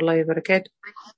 الله وبركاته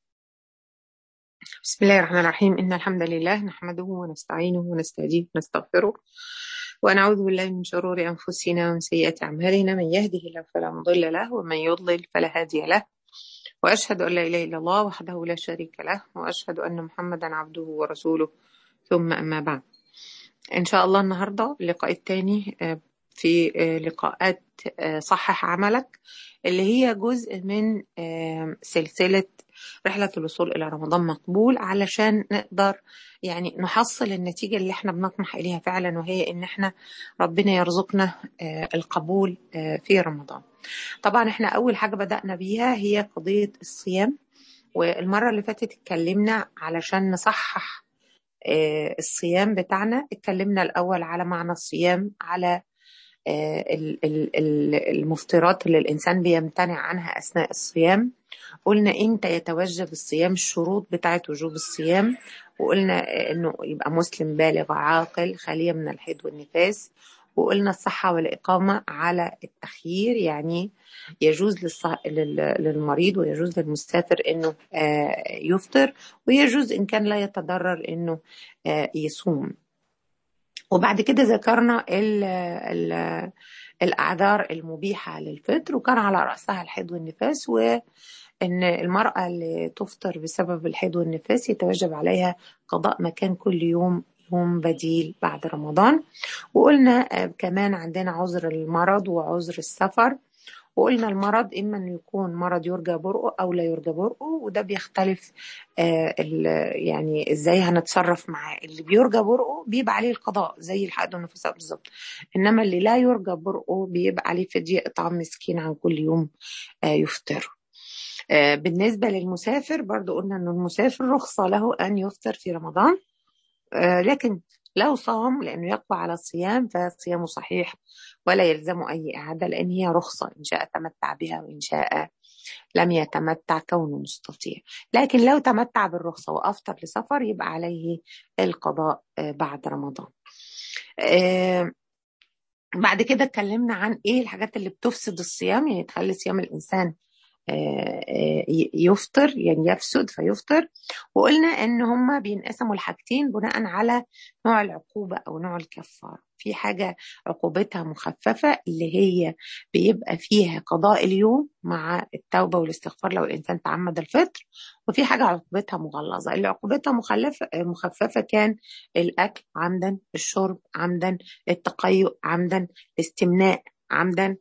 بسم الله الرحمن الرحيم إن الحمد لله نحمده ونستعينه ونستهديه ونستغفره ونعوذ بالله من شرور أنفسنا ومن سيئات أعمالنا من يهده الله فلا مضل له ومن يضلل فلا هادي له وأشهد أن لا إله إلا الله وحده لا شريك له وأشهد أن محمدا عبده ورسوله ثم أما بعد إن شاء الله النهاردة اللقاء الثاني في لقاءات صحح عملك اللي هي جزء من سلسلة رحلة الوصول إلى رمضان مقبول علشان نقدر يعني نحصل النتيجة اللي احنا بنطمح إليها فعلا وهي إن احنا ربنا يرزقنا القبول في رمضان طبعا احنا أول حاجة بدأنا بيها هي قضية الصيام والمرة اللي فاتت اتكلمنا علشان نصحح الصيام بتاعنا اتكلمنا الأول على معنى الصيام على المفطرات اللي الإنسان بيمتنع عنها أثناء الصيام قلنا إمتى يتوجب الصيام الشروط بتاعة وجوب الصيام وقلنا إنه يبقى مسلم بالغ عاقل خالية من الحيض والنفاس وقلنا الصحة والإقامة على التخيير يعني يجوز للصح... للمريض ويجوز للمسافر إنه يفطر ويجوز إن كان لا يتضرر إنه يصوم وبعد كده ذكرنا ال ال الأعذار المبيحة للفطر وكان على رأسها الحيض والنفاس وإن المرأة اللي تفطر بسبب الحيض والنفاس يتوجب عليها قضاء مكان كل يوم يوم بديل بعد رمضان وقلنا كمان عندنا عذر المرض وعذر السفر وقلنا المرض إما أنه يكون مرض يرجى برؤه أو لا يرجى برؤه وده بيختلف آه يعني إزاي هنتصرف معاه اللي بيرجى برؤه بيبقى عليه القضاء زي الحيض والنفساء بالظبط إنما اللي لا يرجى برؤه بيبقى عليه فدية إطعام مسكين عن كل يوم آه يفطر آه بالنسبة للمسافر برضو قلنا أنه المسافر رخصة له أن يفطر في رمضان لكن لو صام لأنه يقوى على الصيام فصيامه صحيح ولا يلزم أي إعادة لأن هي رخصة إن شاء تمتع بها وإن شاء لم يتمتع كونه مستطيع لكن لو تمتع بالرخصة وأفطر لسفر يبقى عليه القضاء بعد رمضان بعد كده اتكلمنا عن ايه الحاجات اللي بتفسد الصيام يعني تخلي صيام الانسان يفطر يعني يفسد فيفطر وقلنا ان هما بينقسموا الحاجتين بناء على نوع العقوبة او نوع الكفارة في حاجة عقوبتها مخففة اللي هي بيبقى فيها قضاء اليوم مع التوبة والاستغفار لو الإنسان تعمد الفطر وفي حاجة عقوبتها مغلظة اللي عقوبتها مخلفة مخففة كان الأكل عمدا الشرب عمدا التقيؤ عمدا الاستمناء عمدا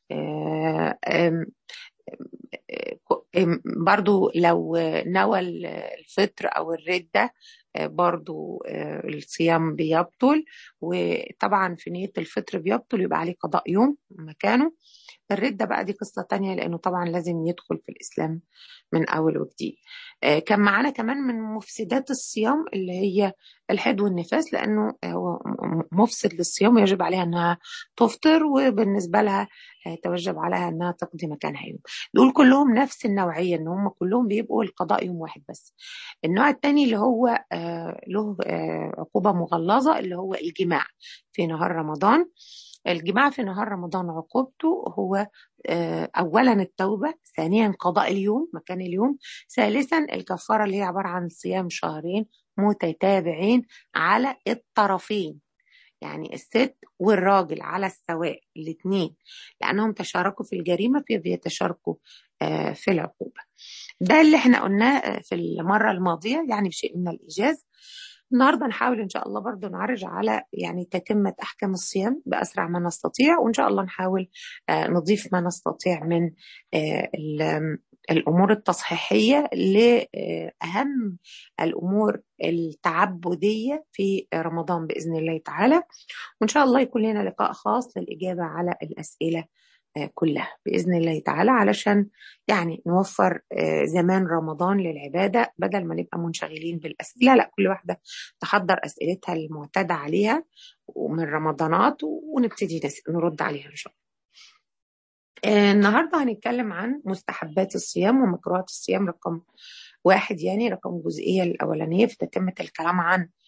برضو لو نوى الفطر أو الردة برضو الصيام بيبطل وطبعا في نية الفطر بيبطل يبقى عليه قضاء يوم مكانه الردة بقى دي قصة تانية لأنه طبعا لازم يدخل في الإسلام من أول وجديد كان معانا كمان من مفسدات الصيام اللي هي الحيض والنفاس لأنه هو مفسد للصيام ويجب عليها أنها تفطر وبالنسبة لها توجب عليها أنها تقضي مكانها يوم دول كلهم نفس النوعية أن هم كلهم بيبقوا القضاء يوم واحد بس النوع الثاني اللي هو له عقوبة مغلظة اللي هو الجماع في نهار رمضان الجماع في نهار رمضان عقوبته هو أولا التوبة ثانيا قضاء اليوم مكان اليوم ثالثا الكفارة اللي هي عبارة عن صيام شهرين متتابعين على الطرفين يعني الست والراجل على السواء الاثنين لأنهم تشاركوا في الجريمة فبيتشاركوا في العقوبة ده اللي احنا قلناه في المرة الماضية يعني بشيء من الإيجاز النهاردة نحاول إن شاء الله برضو نعرج على يعني تتمة أحكام الصيام بأسرع ما نستطيع وإن شاء الله نحاول نضيف ما نستطيع من الأمور التصحيحية لأهم الأمور التعبدية في رمضان بإذن الله تعالى وإن شاء الله يكون لنا لقاء خاص للإجابة على الأسئلة كلها بإذن الله تعالى علشان يعني نوفر زمان رمضان للعبادة بدل ما نبقى منشغلين بالأسئلة لا كل واحدة تحضر أسئلتها المعتادة عليها ومن رمضانات ونبتدي نرد عليها إن شاء الله النهاردة هنتكلم عن مستحبات الصيام ومكروهات الصيام رقم واحد يعني رقم الجزئية الأولانية في تتمة الكلام عن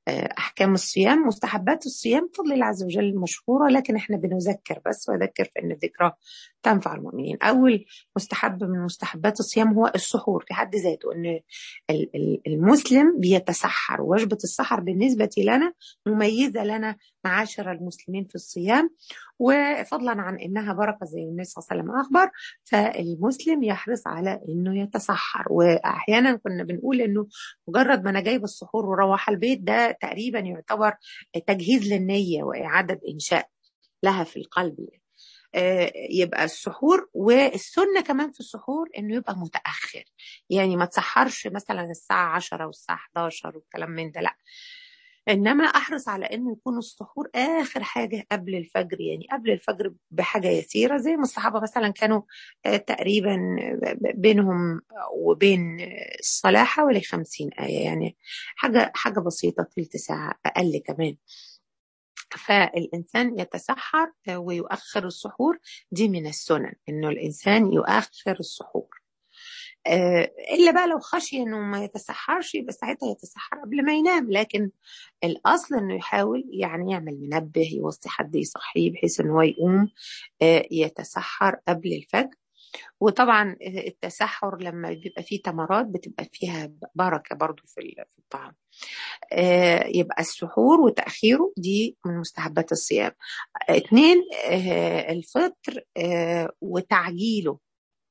احكام الصيام مستحبات الصيام فضل الله عز وجل مشهوره لكن احنا بنذكر بس واذكر فان الذكرى تنفع المؤمنين اول مستحب من مستحبات الصيام هو السحور في حد ذاته ان المسلم بيتسحر وجبه السحر بالنسبه لنا مميزه لنا معاشر المسلمين في الصيام وفضلا عن انها بركه زي النبي صلى الله عليه وسلم اخبر فالمسلم يحرص على انه يتسحر واحيانا كنا بنقول انه مجرد ما انا جايب السحور وروح البيت ده تقريبا يعتبر تجهيز للنيه واعاده انشاء لها في القلب يعني. يبقى السحور والسنة كمان في السحور انه يبقى متأخر يعني ما تسحرش مثلا الساعة 10 والساعة 11 والكلام من ده لا انما احرص على انه يكون السحور اخر حاجه قبل الفجر يعني قبل الفجر بحاجه يسيره زي ما الصحابه مثلا كانوا تقريبا بينهم وبين الصلاه حوالي 50 ايه يعني حاجه حاجه بسيطه ثلث ساعه اقل كمان فالإنسان يتسحر ويؤخر السحور دي من السنن إنه الإنسان يؤخر السحور إلا بقى لو خشي إنه ما يتسحرش يبقى ساعتها يتسحر قبل ما ينام لكن الأصل إنه يحاول يعني يعمل منبه يوصي حد يصحيه بحيث إنه هو يقوم يتسحر قبل الفجر وطبعا التسحر لما بيبقى فيه تمرات بتبقى فيها بركه برضو في الطعام يبقى السحور وتاخيره دي من مستحبات الصيام اثنين الفطر وتعجيله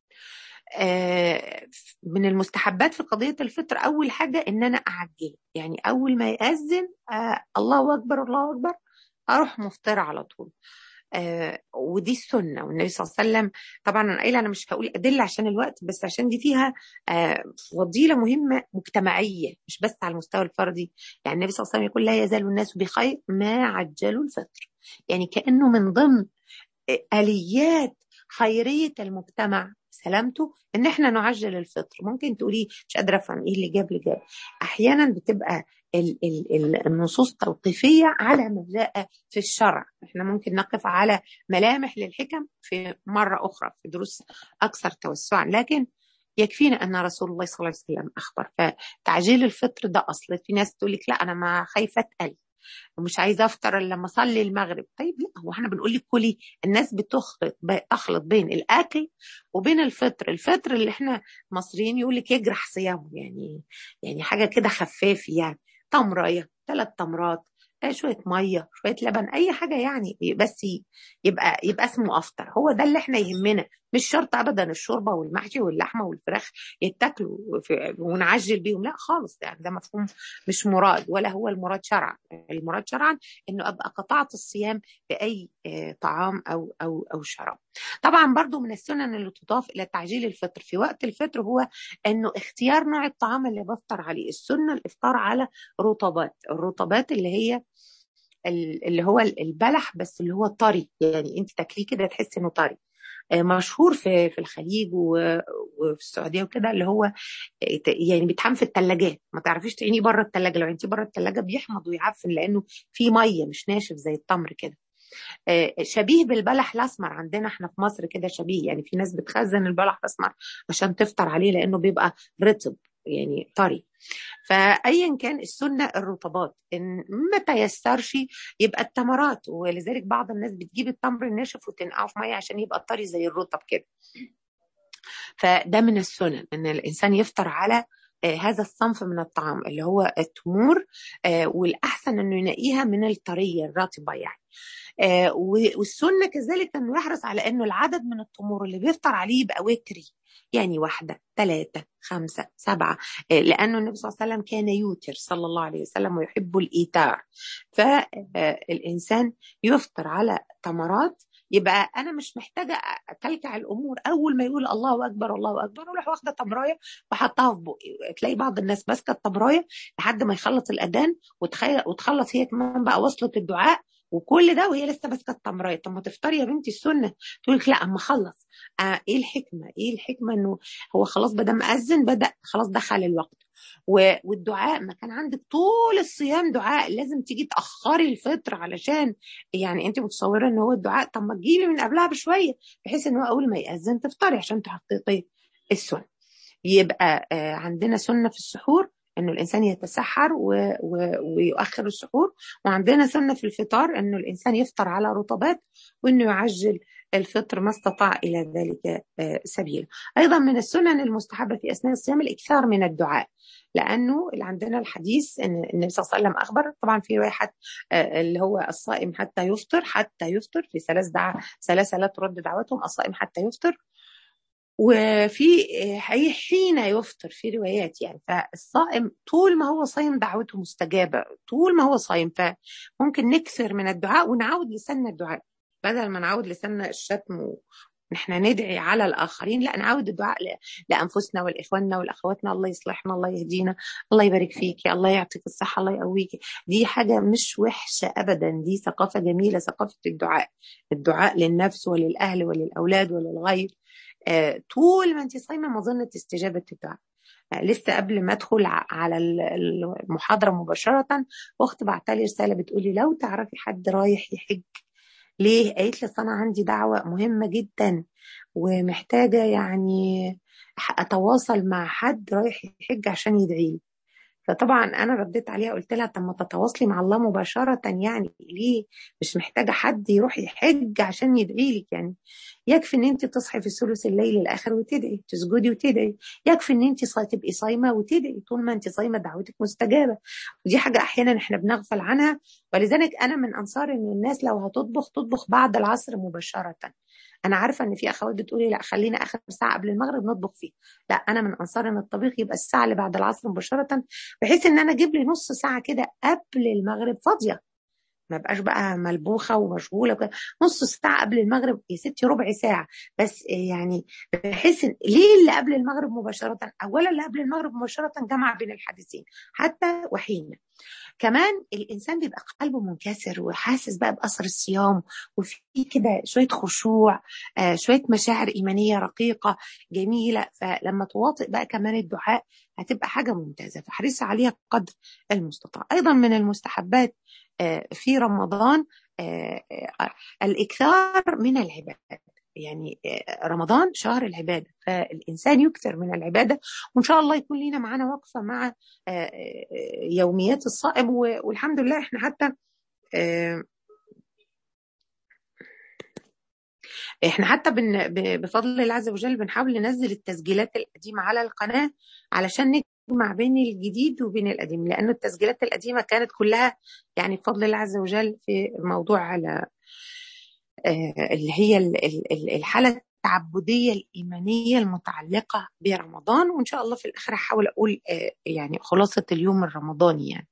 من المستحبات في قضية الفطر أول حاجة إن أنا أعجله يعني أول ما يأذن الله أكبر الله أكبر أروح مفطرة على طول آه ودي السنه والنبي صلى الله عليه وسلم طبعا انا قايله انا مش هقول ادله عشان الوقت بس عشان دي فيها آه فضيله مهمه مجتمعيه مش بس على المستوى الفردي يعني النبي صلى الله عليه وسلم يقول لا يزال الناس بخير ما عجلوا الفطر يعني كانه من ضمن اليات خيريه المجتمع سلامته ان احنا نعجل الفطر ممكن تقولي مش قادره افهم ايه اللي جاب اللي جاب احيانا بتبقى ال ال النصوص توقيفيه على ما جاء في الشرع احنا ممكن نقف على ملامح للحكم في مره اخرى في دروس اكثر توسعا لكن يكفينا ان رسول الله صلى الله عليه وسلم اخبر فتعجيل الفطر ده اصل في ناس تقول لك لا انا ما خايفه اتقل ومش عايزه افطر الا لما اصلي المغرب طيب لا هو احنا بنقول لك كلي الناس بتخلط تخلط بين الاكل وبين الفطر الفطر اللي احنا مصريين يقول لك يجرح صيامه يعني يعني حاجه كده خفاف يعني تمرايه ثلاث تمرات شويه ميه شويه لبن اي حاجه يعني بس يبقى يبقى اسمه افطر هو ده اللي احنا يهمنا مش شرط ابدا الشوربه والمحشي واللحمه والفراخ يتاكلوا ونعجل بيهم لا خالص يعني ده مفهوم مش مراد ولا هو المراد شرعا المراد شرعا انه ابقى قطعت الصيام باي طعام او او او شراب طبعا برضو من السنن اللي تضاف الى تعجيل الفطر في وقت الفطر هو انه اختيار نوع الطعام اللي بفطر عليه السنه الافطار على رطبات الرطبات اللي هي اللي هو البلح بس اللي هو طري يعني انت تاكليه كده تحسي انه طري مشهور في في الخليج وفي السعوديه وكده اللي هو يعني بيتحم في الثلاجات ما تعرفيش تعينيه بره الثلاجه لو انت بره الثلاجه بيحمض ويعفن لانه في ميه مش ناشف زي التمر كده شبيه بالبلح الاسمر عندنا احنا في مصر كده شبيه يعني في ناس بتخزن البلح الاسمر عشان تفطر عليه لانه بيبقى رطب يعني طري فايا كان السنه الرطبات ان ما تيسرش يبقى التمرات ولذلك بعض الناس بتجيب التمر الناشف وتنقعه في ميه عشان يبقى طري زي الرطب كده فده من السنن ان الانسان يفطر على هذا الصنف من الطعام اللي هو التمور والاحسن انه ينقيها من الطريه الرطبه يعني والسنه كذلك انه يحرص على انه العدد من التمور اللي بيفطر عليه يبقى وتري يعني واحدة ثلاثة خمسة سبعة لأنه النبي صلى الله عليه وسلم كان يوتر صلى الله عليه وسلم ويحب الإيتار فالإنسان يفطر على تمرات يبقى انا مش محتاجه اكلكع الامور اول ما يقول الله اكبر الله اكبر اروح واخده تمرايه وحطها في بقي تلاقي بعض الناس ماسكه التمرايه لحد ما يخلص الاذان وتخلص هي كمان بقى وصلت الدعاء وكل ده وهي لسه ماسكه التمرايه طب ما تفطري يا بنتي السنه تقول لك لا اما اخلص آه ايه الحكمه ايه الحكمه انه هو خلاص بدا مأذن بدا خلاص دخل الوقت والدعاء ما كان عندك طول الصيام دعاء لازم تيجي تاخري الفطر علشان يعني انت متصوره ان هو الدعاء طب ما تجيبي من قبلها بشويه بحيث ان هو اول ما يأذن تفطري عشان تحققي السنه يبقى آه عندنا سنه في السحور انه الانسان يتسحر و... و... ويؤخر السحور وعندنا سنه في الفطار انه الانسان يفطر على رطبات وانه يعجل الفطر ما استطاع الى ذلك سبيلا. ايضا من السنن المستحبه في اثناء الصيام الاكثار من الدعاء لانه اللي عندنا الحديث ان النبي صلى الله عليه وسلم اخبر طبعا في روايه اللي هو الصائم حتى يفطر حتى يفطر في ثلاث دعاء ثلاثه لا ترد دعوتهم الصائم حتى يفطر وفي حين يفطر في روايات يعني فالصائم طول ما هو صايم دعوته مستجابة طول ما هو صايم فممكن نكثر من الدعاء ونعود لسنة الدعاء بدل ما نعود لسنة الشتم ونحن ندعي على الآخرين لا نعود الدعاء لأنفسنا والإخواننا والأخواتنا الله يصلحنا الله يهدينا الله يبارك فيك الله يعطيك الصحة الله يقويك دي حاجة مش وحشة أبدا دي ثقافة جميلة ثقافة الدعاء الدعاء للنفس وللأهل وللأولاد وللغير آه، طول ما انت صايمه مظنه استجابه الدعاء آه، لسه قبل ما ادخل على المحاضره مباشره اخت بعتلي رساله بتقولي لو تعرفي حد رايح يحج ليه قالت لي انا عندي دعوه مهمه جدا ومحتاجه يعني اتواصل مع حد رايح يحج عشان يدعي لي فطبعا انا رديت عليها قلت لها طب ما تتواصلي مع الله مباشره يعني ليه مش محتاجه حد يروح يحج عشان يدعي لك يعني يكفي ان انت تصحي في ثلث الليل الاخر وتدعي تسجدي وتدعي يكفي ان انت تبقي صايمه وتدعي طول ما انت صايمه دعوتك مستجابه ودي حاجه احيانا احنا بنغفل عنها ولذلك انا من انصار ان الناس لو هتطبخ تطبخ بعد العصر مباشره انا عارفه ان في اخوات بتقولي لا خلينا اخر ساعه قبل المغرب نطبخ فيه لا انا من انصار ان الطبيخ يبقى الساعه اللي بعد العصر مباشره بحيث ان انا اجيب لي نص ساعه كده قبل المغرب فاضيه ما بقاش بقى ملبوخه ومشغوله وكده نص ساعه قبل المغرب يا ستي ربع ساعه بس يعني بحيث ليه اللي قبل المغرب مباشره اولا اللي قبل المغرب مباشره جمع بين الحديثين حتى وحين كمان الانسان بيبقى قلبه منكسر وحاسس بقى باثر الصيام وفي كده شويه خشوع آه شويه مشاعر ايمانيه رقيقه جميله فلما تواطئ بقى كمان الدعاء هتبقى حاجه ممتازه فحريصه عليها قدر المستطاع ايضا من المستحبات آه في رمضان آه الاكثار من العبادات يعني رمضان شهر العبادة فالإنسان يكثر من العبادة وإن شاء الله يكون لنا معانا وقفة مع يوميات الصائم والحمد لله إحنا حتى احنا حتى بفضل الله عز وجل بنحاول ننزل التسجيلات القديمة على القناة علشان نجمع بين الجديد وبين القديم لأنه التسجيلات القديمة كانت كلها يعني بفضل الله عز وجل في موضوع على اللي هي الحالة التعبدية الإيمانية المتعلقة برمضان وإن شاء الله في الآخر هحاول أقول يعني خلاصة اليوم الرمضاني يعني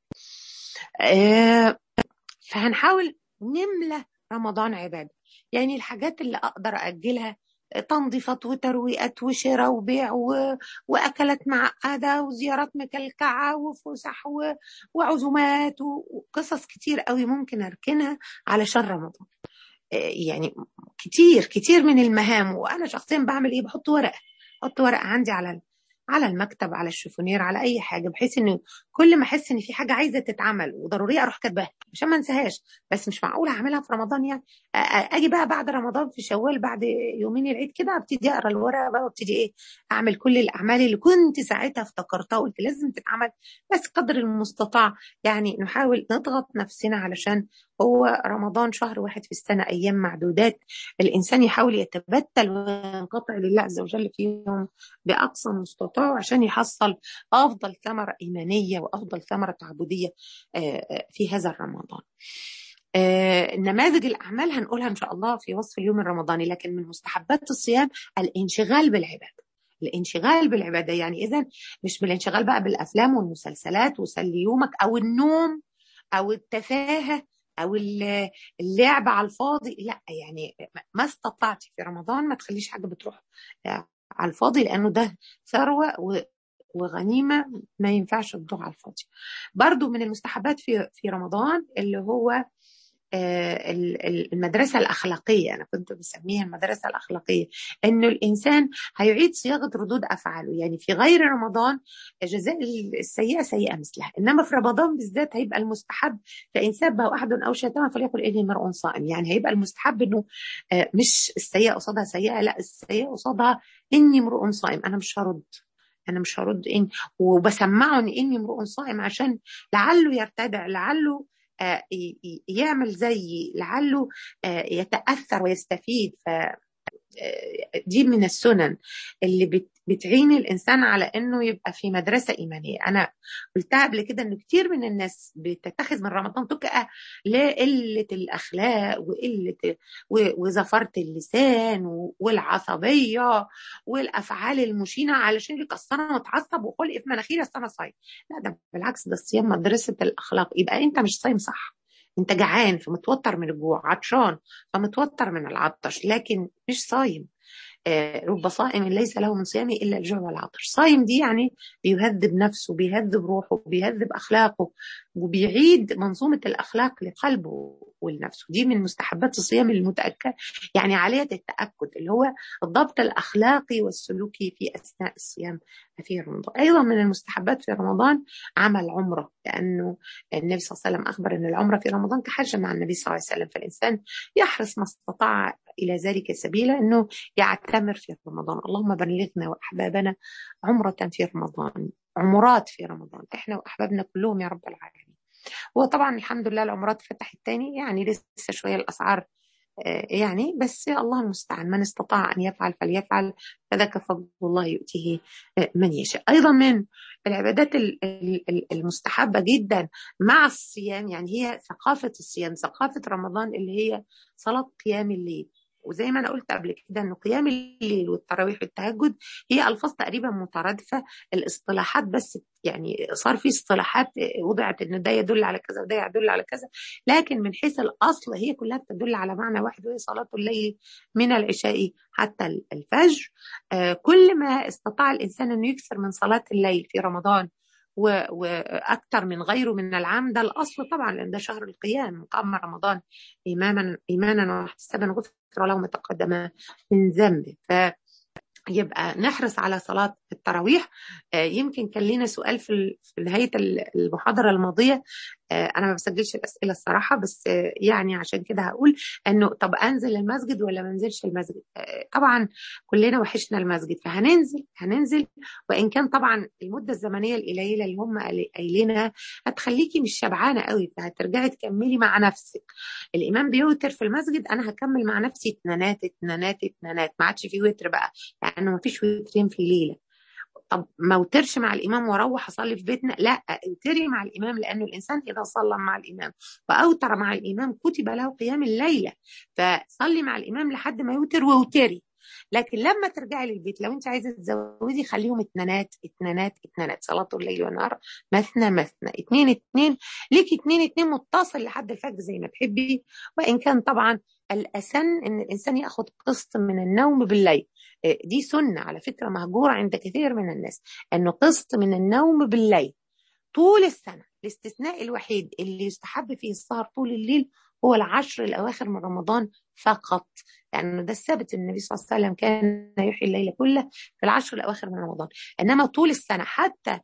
فهنحاول نملى رمضان عبادة يعني الحاجات اللي أقدر أجلها تنظيفات وترويقات وشراء وبيع و... وأكلات معقدة وزيارات مكلكعة وفسح و... وعزومات وقصص كتير قوي ممكن أركنها علشان رمضان يعني كتير كتير من المهام وانا شخصيا بعمل ايه بحط ورقه احط ورقه عندي على على المكتب على الشوفونير على اي حاجه بحيث انه كل ما احس ان في حاجه عايزه تتعمل وضروريه اروح كاتباها عشان ما انساهاش بس مش معقول اعملها في رمضان يعني اجي بقى بعد رمضان في شوال بعد يومين العيد كده ابتدي اقرا الورقه بقى وابتدي ايه اعمل كل الاعمال اللي كنت ساعتها افتكرتها وقلت لازم تتعمل بس قدر المستطاع يعني نحاول نضغط نفسنا علشان هو رمضان شهر واحد في السنة أيام معدودات الإنسان يحاول يتبتل وينقطع لله عز وجل فيهم بأقصى مستطاع عشان يحصل أفضل ثمرة إيمانية وأفضل ثمرة تعبدية في هذا الرمضان نماذج الأعمال هنقولها إن شاء الله في وصف اليوم الرمضاني لكن من مستحبات الصيام الانشغال بالعبادة الانشغال بالعبادة يعني إذا مش بالانشغال بقى بالأفلام والمسلسلات وسلي يومك أو النوم أو التفاهة او اللعب على الفاضي لا يعني ما استطعتي في رمضان ما تخليش حاجه بتروح على الفاضي لانه ده ثروه وغنيمه ما ينفعش تضيع على الفاضي برضو من المستحبات في في رمضان اللي هو المدرسة الأخلاقية أنا كنت بسميها المدرسة الأخلاقية إنه الإنسان هيعيد صياغة ردود أفعاله يعني في غير رمضان جزاء السيئة سيئة مثلها إنما في رمضان بالذات هيبقى المستحب فإن سبه أحد أو شتمه فليقل إني مرء صائم يعني هيبقى المستحب إنه مش السيئة قصادها سيئة لا السيئة قصادها إني امرؤ صائم أنا مش هرد انا مش هرد اني وبسمعه ان اني امرؤ صائم عشان لعله يرتدع لعله آه يعمل زيي لعله آه يتاثر ويستفيد ف دي من السنن اللي بتعين الانسان على انه يبقى في مدرسه ايمانيه انا قلتها قبل كده ان كتير من الناس بتتخذ من رمضان تكأة لقله الاخلاق وقله وزفره اللسان والعصبيه والافعال المشينه علشان يقول انا متعصب وخلق في مناخيري اصل انا صايم لا ده بالعكس ده الصيام مدرسه الاخلاق يبقى انت مش صايم صح انت جعان فمتوتر من الجوع عطشان فمتوتر من العطش لكن مش صايم رب صائم ليس له من صيامه الا الجوع والعطش صايم دي يعني بيهذب نفسه بيهذب روحه بيهذب اخلاقه وبيعيد منظومه الاخلاق لقلبه ولنفسه دي من مستحبات الصيام المتاكد يعني عليه التاكد اللي هو الضبط الاخلاقي والسلوكي في اثناء الصيام في رمضان ايضا من المستحبات في رمضان عمل عمره لانه النبي صلى الله عليه وسلم اخبر ان العمره في رمضان كحج مع النبي صلى الله عليه وسلم فالانسان يحرص ما استطاع الى ذلك سبيلا انه يعتمر في رمضان اللهم بلغنا واحبابنا عمره في رمضان عمرات في رمضان احنا واحبابنا كلهم يا رب العالمين وطبعا الحمد لله العمرات فتحت تاني يعني لسه شويه الاسعار يعني بس الله المستعان من استطاع ان يفعل فليفعل فذاك فضل الله يؤتيه من يشاء ايضا من العبادات المستحبه جدا مع الصيام يعني هي ثقافه الصيام ثقافه رمضان اللي هي صلاه قيام الليل وزي ما انا قلت قبل كده ان قيام الليل والتراويح والتهجد هي الفاظ تقريبا مترادفه الاصطلاحات بس يعني صار في اصطلاحات وضعت ان ده يدل على كذا وده يدل على كذا لكن من حيث الاصل هي كلها بتدل على معنى واحد وهي صلاه الليل من العشاء حتى الفجر آه كل ما استطاع الانسان انه يكثر من صلاه الليل في رمضان واكثر من غيره من العام ده الاصل طبعا لان ده شهر القيام قام رمضان ايمانا ايمانا واحتسابا غفر له ما تقدم من ذنبه ف يبقى نحرص على صلاة التراويح يمكن كان لنا سؤال في نهاية المحاضرة الماضية أنا ما بسجلش الأسئلة الصراحة بس يعني عشان كده هقول إنه طب أنزل المسجد ولا ما أنزلش المسجد طبعا كلنا وحشنا المسجد فهننزل هننزل وإن كان طبعا المدة الزمنية القليلة اللي هم قايلينها هتخليكي مش شبعانة قوي فهترجعي تكملي مع نفسك الإمام بيوتر في المسجد أنا هكمل مع نفسي اتنانات اتنانات اتنانات ما عادش في وتر بقى لأنه يعني ما فيش وترين في ليلة طب ما اوترش مع الامام واروح اصلي في بيتنا لا اوتري مع الامام لانه الانسان اذا صلى مع الامام واوتر مع الامام كتب له قيام الليله فصلي مع الامام لحد ما يوتر واوتري لكن لما ترجعي للبيت لو انت عايزه تزودي خليهم اتنانات اتنانات اتنانات صلاه الليل والنهار مثنى مثنى اتنين اتنين ليكي اتنين اتنين متصل لحد الفجر زي ما تحبي وان كان طبعا الاسن ان الانسان ياخذ قسط من النوم بالليل دي سنه على فكره مهجوره عند كثير من الناس انه قسط من النوم بالليل طول السنه الاستثناء الوحيد اللي يستحب فيه السهر طول الليل هو العشر الاواخر من رمضان فقط لانه يعني ده الثابت ان النبي صلى الله عليه وسلم كان يحيي الليل كله في العشر الاواخر من رمضان انما طول السنه حتى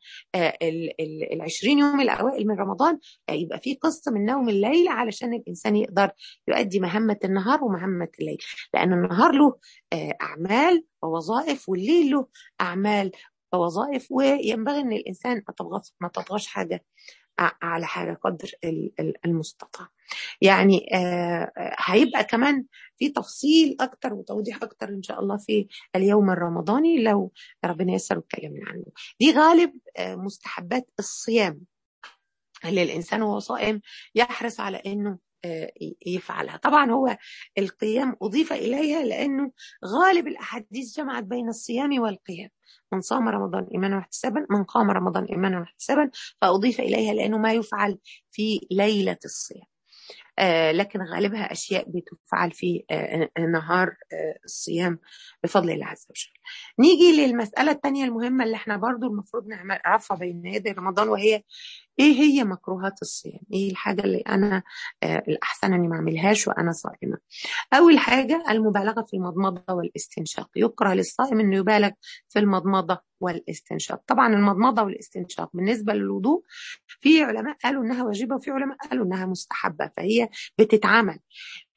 ال 20 يوم الاوائل من رمضان يبقى في قسط من نوم الليل علشان الانسان يقدر يؤدي مهمه النهار ومهمه الليل لان النهار له اعمال ووظائف والليل له اعمال ووظائف وينبغي ان الانسان ما تطغاش حاجه على حاجه قدر المستطاع يعني هيبقى كمان في تفصيل اكتر وتوضيح اكتر ان شاء الله في اليوم الرمضاني لو ربنا يسر واتكلمنا عنه دي غالب مستحبات الصيام اللي الانسان وهو صائم يحرص على انه يفعلها طبعا هو القيام أضيف إليها لأنه غالب الأحاديث جمعت بين الصيام والقيام من صام رمضان إيمانا واحتسابا من قام رمضان إيمانا واحتسابا فأضيف إليها لأنه ما يفعل في ليلة الصيام آه لكن غالبها أشياء بتفعل في آه نهار آه الصيام بفضل الله عز وجل نيجي للمسألة الثانية المهمة اللي احنا برضو المفروض نعرفها بين يدي رمضان وهي ايه هي مكروهات الصيام ايه الحاجة اللي انا الاحسن اني ما اعملهاش وانا صائمة اول حاجة المبالغة في المضمضة والاستنشاق يكره للصائم انه يبالغ في المضمضة والاستنشاق طبعا المضمضة والاستنشاق بالنسبة للوضوء في علماء قالوا انها واجبة وفي علماء قالوا انها مستحبة فهي بتتعمل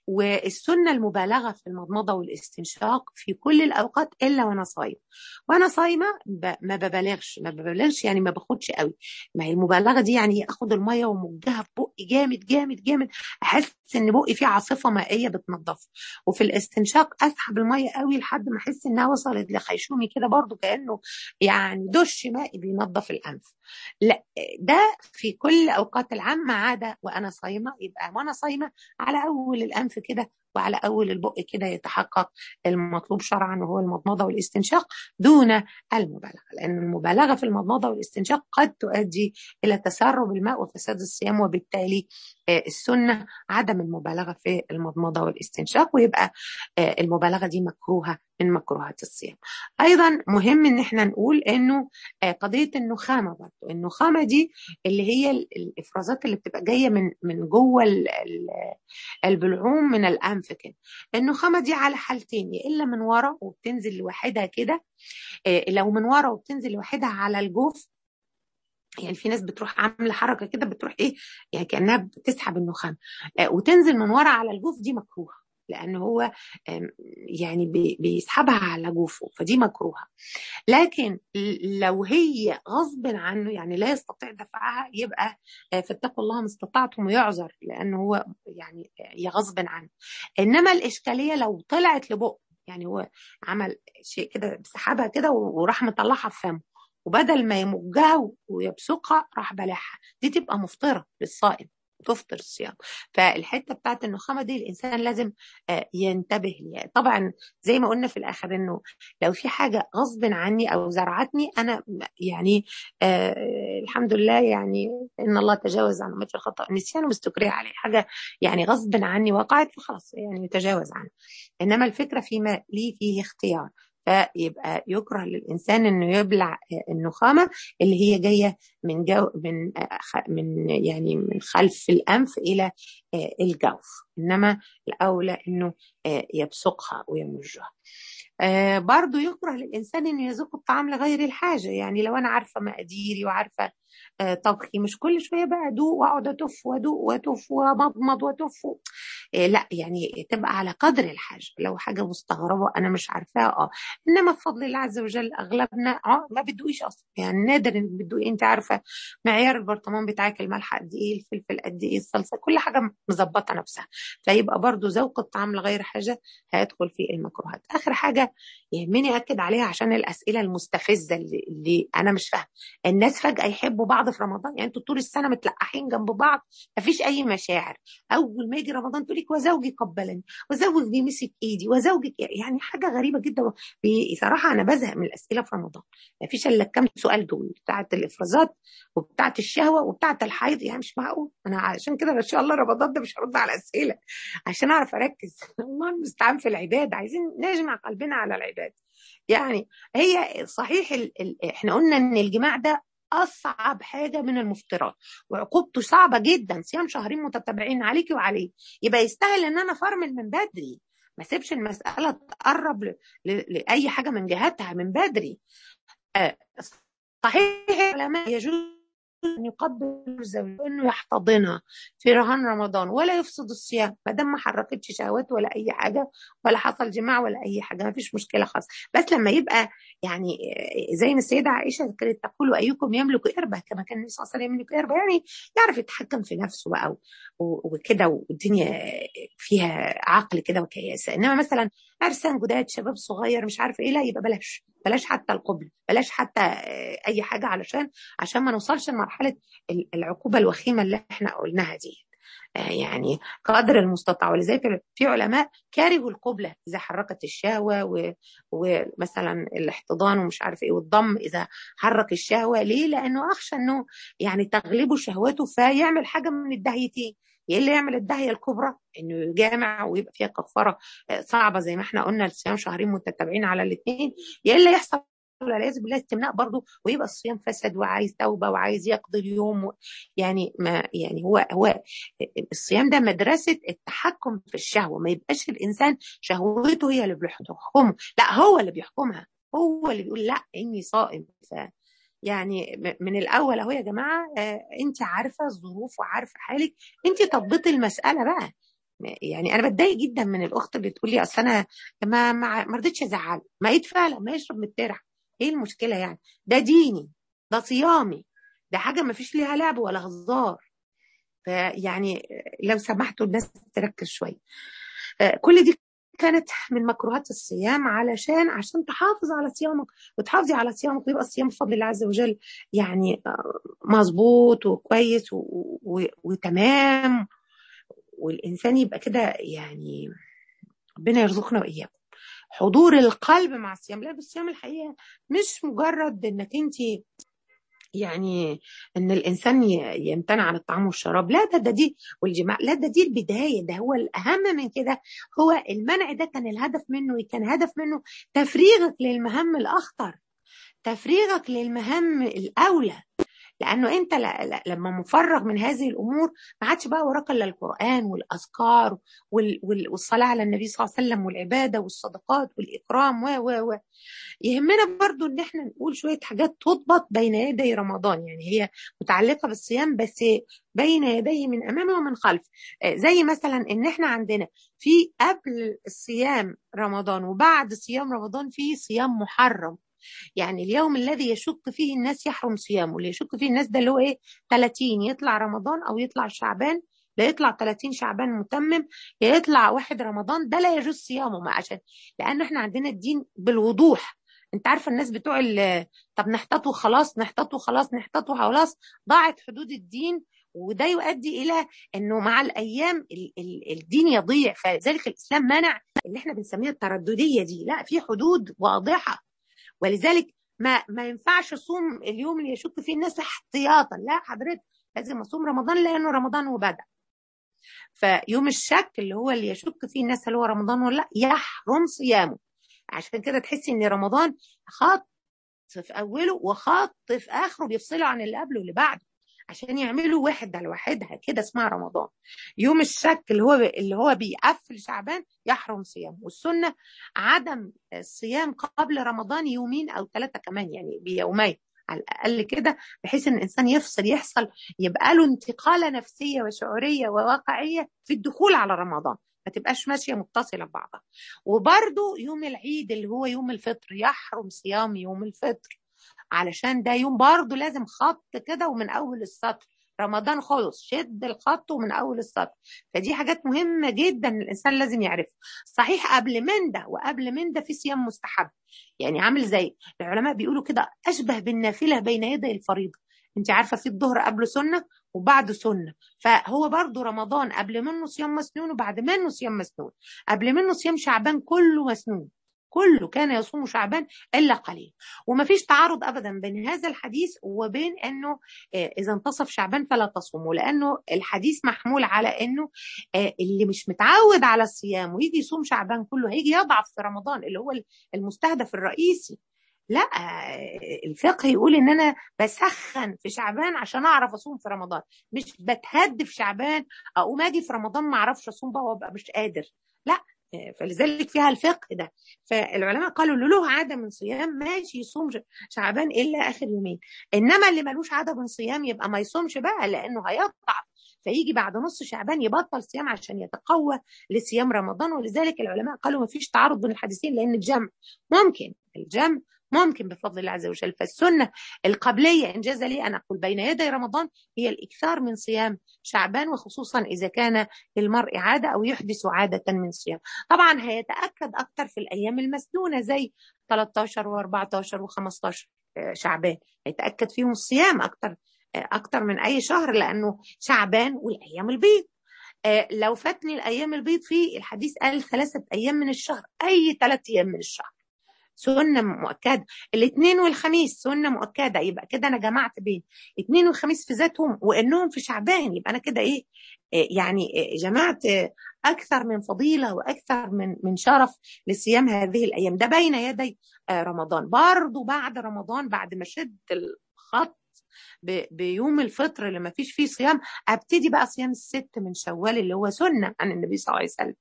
والسنه المبالغه في المضمضه والاستنشاق في كل الاوقات الا وانا صايمه وانا صايمه ب... ما ببالغش ما ببالغش يعني ما باخدش قوي ما هي المبالغه دي يعني اخد الميه وامجها ببقي جامد جامد جامد احس ان بقي فيه عاصفه مائيه بتنضفه وفي الاستنشاق اسحب الميه قوي لحد ما احس انها وصلت لخيشومي كده برضو كانه يعني دش مائي بينظف الانف لا ده في كل اوقات العام ما عدا وانا صايمه يبقى وانا صايمه على اول الانف كده وعلى اول البق كده يتحقق المطلوب شرعا وهو المضمضه والاستنشاق دون المبالغه لان المبالغه في المضمضه والاستنشاق قد تؤدي الى تسرب الماء وفساد الصيام وبالتالي السنه عدم المبالغه في المضمضه والاستنشاق ويبقى المبالغه دي مكروهه من مكروهات الصيام ايضا مهم ان احنا نقول انه قضيه النخامه برضه النخامه دي اللي هي الافرازات اللي بتبقى جايه من من جوه البلعوم من الانف كده النخامه دي على حالتين يا الا من ورا وبتنزل لوحدها كده لو من ورا وبتنزل لوحدها على الجوف يعني في ناس بتروح عامله حركه كده بتروح ايه يعني كانها بتسحب النخام وتنزل من ورا على الجوف دي مكروهه لان هو يعني بيسحبها على جوفه فدي مكروهه لكن لو هي غصب عنه يعني لا يستطيع دفعها يبقى فاتقوا الله ما استطعتم ويعذر لانه هو يعني هي غصب عنه انما الاشكاليه لو طلعت لبقه يعني هو عمل شيء كده سحبها كده وراح مطلعها في فمه وبدل ما يمجها ويبصقها راح بلعها دي تبقى مفطره للصائم تفطر الصيام فالحته بتاعت النخامه دي الانسان لازم ينتبه ليها طبعا زي ما قلنا في الاخر انه لو في حاجه غصب عني او زرعتني انا يعني آه الحمد لله يعني ان الله تجاوز عن امتي الخطا النسيان واستكريه عليه حاجه يعني غصب عني وقعت فخلاص يعني يتجاوز عنها انما الفكره فيما لي فيه اختيار فيبقى يكره للانسان انه يبلع النخامه اللي هي جايه من جو من من يعني من خلف الانف الى الجوف انما الاولى انه يبصقها ويمجها برضو يكره للإنسان أنه يذوق الطعام لغير الحاجة يعني لو أنا عارفة مقاديري وعارفة طبخي مش كل شوية بقى أدوق وأقعد أتف وأدوق وأتف ومضمض وأتف لا يعني تبقى على قدر الحاجة لو حاجة مستغربة أنا مش عارفاها اه إنما بفضل الله عز وجل أغلبنا اه ما بتدوقيش أصلا يعني نادر إنك بتدوقي أنت عارفة معيار البرطمان بتاعك الملح قد إيه الفلفل قد إيه الصلصة كل حاجة مظبطة نفسها فيبقى برضو ذوق الطعام لغير حاجة هيدخل في المكروهات آخر حاجة يهمني أكد عليها عشان الأسئلة المستفزة اللي, اللي أنا مش فاهمة الناس فجأة يحبوا بعض في رمضان يعني انتوا طول السنة متلقحين جنب بعض مفيش أي مشاعر أول ما يجي رمضان تقولي وزوجي قبلني وزوجي بيمسك إيدي وزوجك يعني حاجة غريبة جدا بصراحة أنا بزهق من الأسئلة في رمضان مفيش إلا كام سؤال دول بتاعت الإفرازات وبتاعت الشهوة وبتاعت الحيض يعني مش معقول أنا عشان كده إن شاء الله رمضان ده مش هرد على الأسئلة عشان أعرف أركز الله المستعان في العبادة عايزين نجمع قلبنا على العبادة يعني هي صحيح ال ال احنا قلنا ان الجماع ده اصعب حاجه من المفطرات وعقوبته صعبه جدا صيام شهرين متتابعين عليكي وعليه يبقى يستاهل ان انا فرمل من بدري ما سيبش المساله تقرب ل... ل... لاي حاجه من جهاتها من بدري آه صحيح العلماء يجوز ان يقبل زوجته انه يحتضنها في رهان رمضان ولا يفسد الصيام ما دام ما حركتش شهوات ولا اي حاجه ولا حصل جماع ولا اي حاجه ما فيش مشكله خالص بس لما يبقى يعني زي ما السيده عائشه كانت تقول وايكم يملك اربه كما كان النبي صلى الله عليه وسلم يملك اربه يعني يعرف يتحكم في نفسه بقى وكده والدنيا فيها عقل كده وكياسه انما مثلا عرسان جداد شباب صغير مش عارف ايه لا يبقى بلاش بلاش حتى القبل بلاش حتى اي حاجه علشان عشان ما نوصلش لمرحله العقوبه الوخيمه اللي احنا قلناها دي يعني قدر المستطاع ولذلك في علماء كارهوا القبلة إذا حركت الشهوة و... ومثلا الاحتضان ومش عارف إيه والضم إذا حرك الشهوة ليه؟ لأنه أخشى أنه يعني تغلبه شهوته فيعمل حاجة من الدهيتين يا اللي يعمل الدهية الكبرى انه يجامع ويبقى فيها كفاره صعبه زي ما احنا قلنا الصيام شهرين متتابعين على الاثنين يا الا يحصل والعياذ بالله استمناء برضه ويبقى الصيام فسد وعايز توبه وعايز يقضي اليوم و... يعني ما يعني هو هو الصيام ده مدرسه التحكم في الشهوه ما يبقاش الانسان شهوته هي اللي بيحكمه لا هو اللي بيحكمها هو اللي بيقول لا اني صائم ف يعني من الاول اهو يا جماعه آه انت عارفه الظروف وعارفه حالك انت طبقي المساله بقى يعني انا بتضايق جدا من الاخت اللي تقول لي اصل انا ما ما ما رضيتش ازعله ما يتفعل ما يشرب من الترع ايه المشكله يعني ده ديني ده صيامي ده حاجه ما فيش ليها لعب ولا هزار فيعني لو سمحتوا الناس تركز شويه كل دي كانت من مكروهات الصيام علشان عشان تحافظ على صيامك وتحافظي على صيامك ويبقى الصيام بفضل الله عز وجل يعني مظبوط وكويس و... و... وتمام والانسان يبقى كده يعني ربنا يرزقنا واياكم حضور القلب مع الصيام لا الصيام الحقيقه مش مجرد انك انت يعني ان الانسان يمتنع عن الطعام والشراب لا ده, ده دي والجماع لا ده دي البدايه ده هو الاهم من كده هو المنع ده كان الهدف منه كان هدف منه تفريغك للمهام الاخطر تفريغك للمهام الاولى لانه انت لما مفرغ من هذه الامور ما عادش بقى وراك الا القران والاذكار والصلاه على النبي صلى الله عليه وسلم والعباده والصدقات والاكرام و و و يهمنا برضو ان احنا نقول شويه حاجات تضبط بين يدي رمضان يعني هي متعلقه بالصيام بس بين يديه من امامه ومن خلفه زي مثلا ان احنا عندنا في قبل الصيام رمضان وبعد صيام رمضان في صيام محرم يعني اليوم الذي يشك فيه الناس يحرم صيامه اللي يشك فيه الناس ده اللي هو ايه 30 يطلع رمضان او يطلع شعبان لا يطلع 30 شعبان متمم يا يطلع واحد رمضان ده لا يجوز صيامه ما عشان لان احنا عندنا الدين بالوضوح انت عارفه الناس بتوع طب نحتاطه خلاص نحتاطه خلاص نحتاطه خلاص ضاعت حدود الدين وده يؤدي الى انه مع الايام الدين يضيع فذلك الاسلام منع اللي احنا بنسميها التردديه دي لا في حدود واضحه ولذلك ما ما ينفعش اصوم اليوم اللي يشك فيه الناس احتياطا لا حضرتك لازم اصوم رمضان لانه رمضان وبدا فيوم الشك اللي هو اللي يشك فيه الناس هل هو رمضان ولا لا يحرم صيامه عشان كده تحسي ان رمضان خط في اوله وخط في اخره بيفصله عن اللي قبله واللي بعده عشان يعملوا واحد على واحدها كده اسمها رمضان يوم الشك اللي هو اللي هو بيقفل شعبان يحرم صيام والسنه عدم الصيام قبل رمضان يومين او ثلاثه كمان يعني بيومين على الاقل كده بحيث ان الانسان يفصل يحصل يبقى له انتقاله نفسيه وشعوريه وواقعيه في الدخول على رمضان ما تبقاش ماشيه متصله ببعضها وبرده يوم العيد اللي هو يوم الفطر يحرم صيام يوم الفطر علشان ده يوم برضه لازم خط كده ومن اول السطر رمضان خلص شد الخط ومن اول السطر فدي حاجات مهمه جدا الانسان لازم يعرفها صحيح قبل من ده وقبل من ده في صيام مستحب يعني عامل زي العلماء بيقولوا كده اشبه بالنافله بين يدي الفريضه انت عارفه في الظهر قبل سنه وبعد سنه فهو برضو رمضان قبل منه صيام مسنون وبعد منه صيام مسنون قبل منه صيام شعبان كله مسنون كله كان يصوم شعبان الا قليل ومفيش تعارض ابدا بين هذا الحديث وبين انه اذا انتصف شعبان فلا تصوموا لانه الحديث محمول على انه اللي مش متعود على الصيام ويجي يصوم شعبان كله هيجي يضعف في رمضان اللي هو المستهدف الرئيسي لا الفقه يقول ان انا بسخن في شعبان عشان اعرف اصوم في رمضان مش بتهد في شعبان اقوم اجي في رمضان ما اعرفش اصوم بقى وابقى مش قادر لا فلذلك فيها الفقه ده فالعلماء قالوا اللي له عاده من صيام ماشي يصوم شعبان الا اخر يومين انما اللي ملوش عاده من صيام يبقى ما يصومش بقى لانه هيضعف فيجي بعد نص شعبان يبطل صيام عشان يتقوى لصيام رمضان ولذلك العلماء قالوا ما فيش تعارض بين الحديثين لان الجمع ممكن الجمع ممكن بفضل الله عز وجل فالسنة القبلية إن جاز لي أن أقول بين يدي رمضان هي الإكثار من صيام شعبان وخصوصا إذا كان للمرء عادة أو يحدث عادة من صيام طبعا هيتأكد أكثر في الأيام المسنونة زي 13 و14 و15 شعبان هيتأكد فيهم الصيام أكثر أكثر من أي شهر لأنه شعبان والأيام البيض لو فاتني الأيام البيض في الحديث قال ثلاثة أيام من الشهر أي ثلاث أيام من الشهر سنه مؤكده الاثنين والخميس سنه مؤكده يبقى كده انا جمعت بين اثنين وخميس في ذاتهم وانهم في شعبان يبقى انا كده ايه يعني جمعت اكثر من فضيله واكثر من من شرف لصيام هذه الايام ده بين يدي رمضان برضه بعد رمضان بعد ما شد الخط بيوم الفطر اللي ما فيش فيه صيام ابتدي بقى صيام الست من شوال اللي هو سنه عن النبي صلى الله عليه وسلم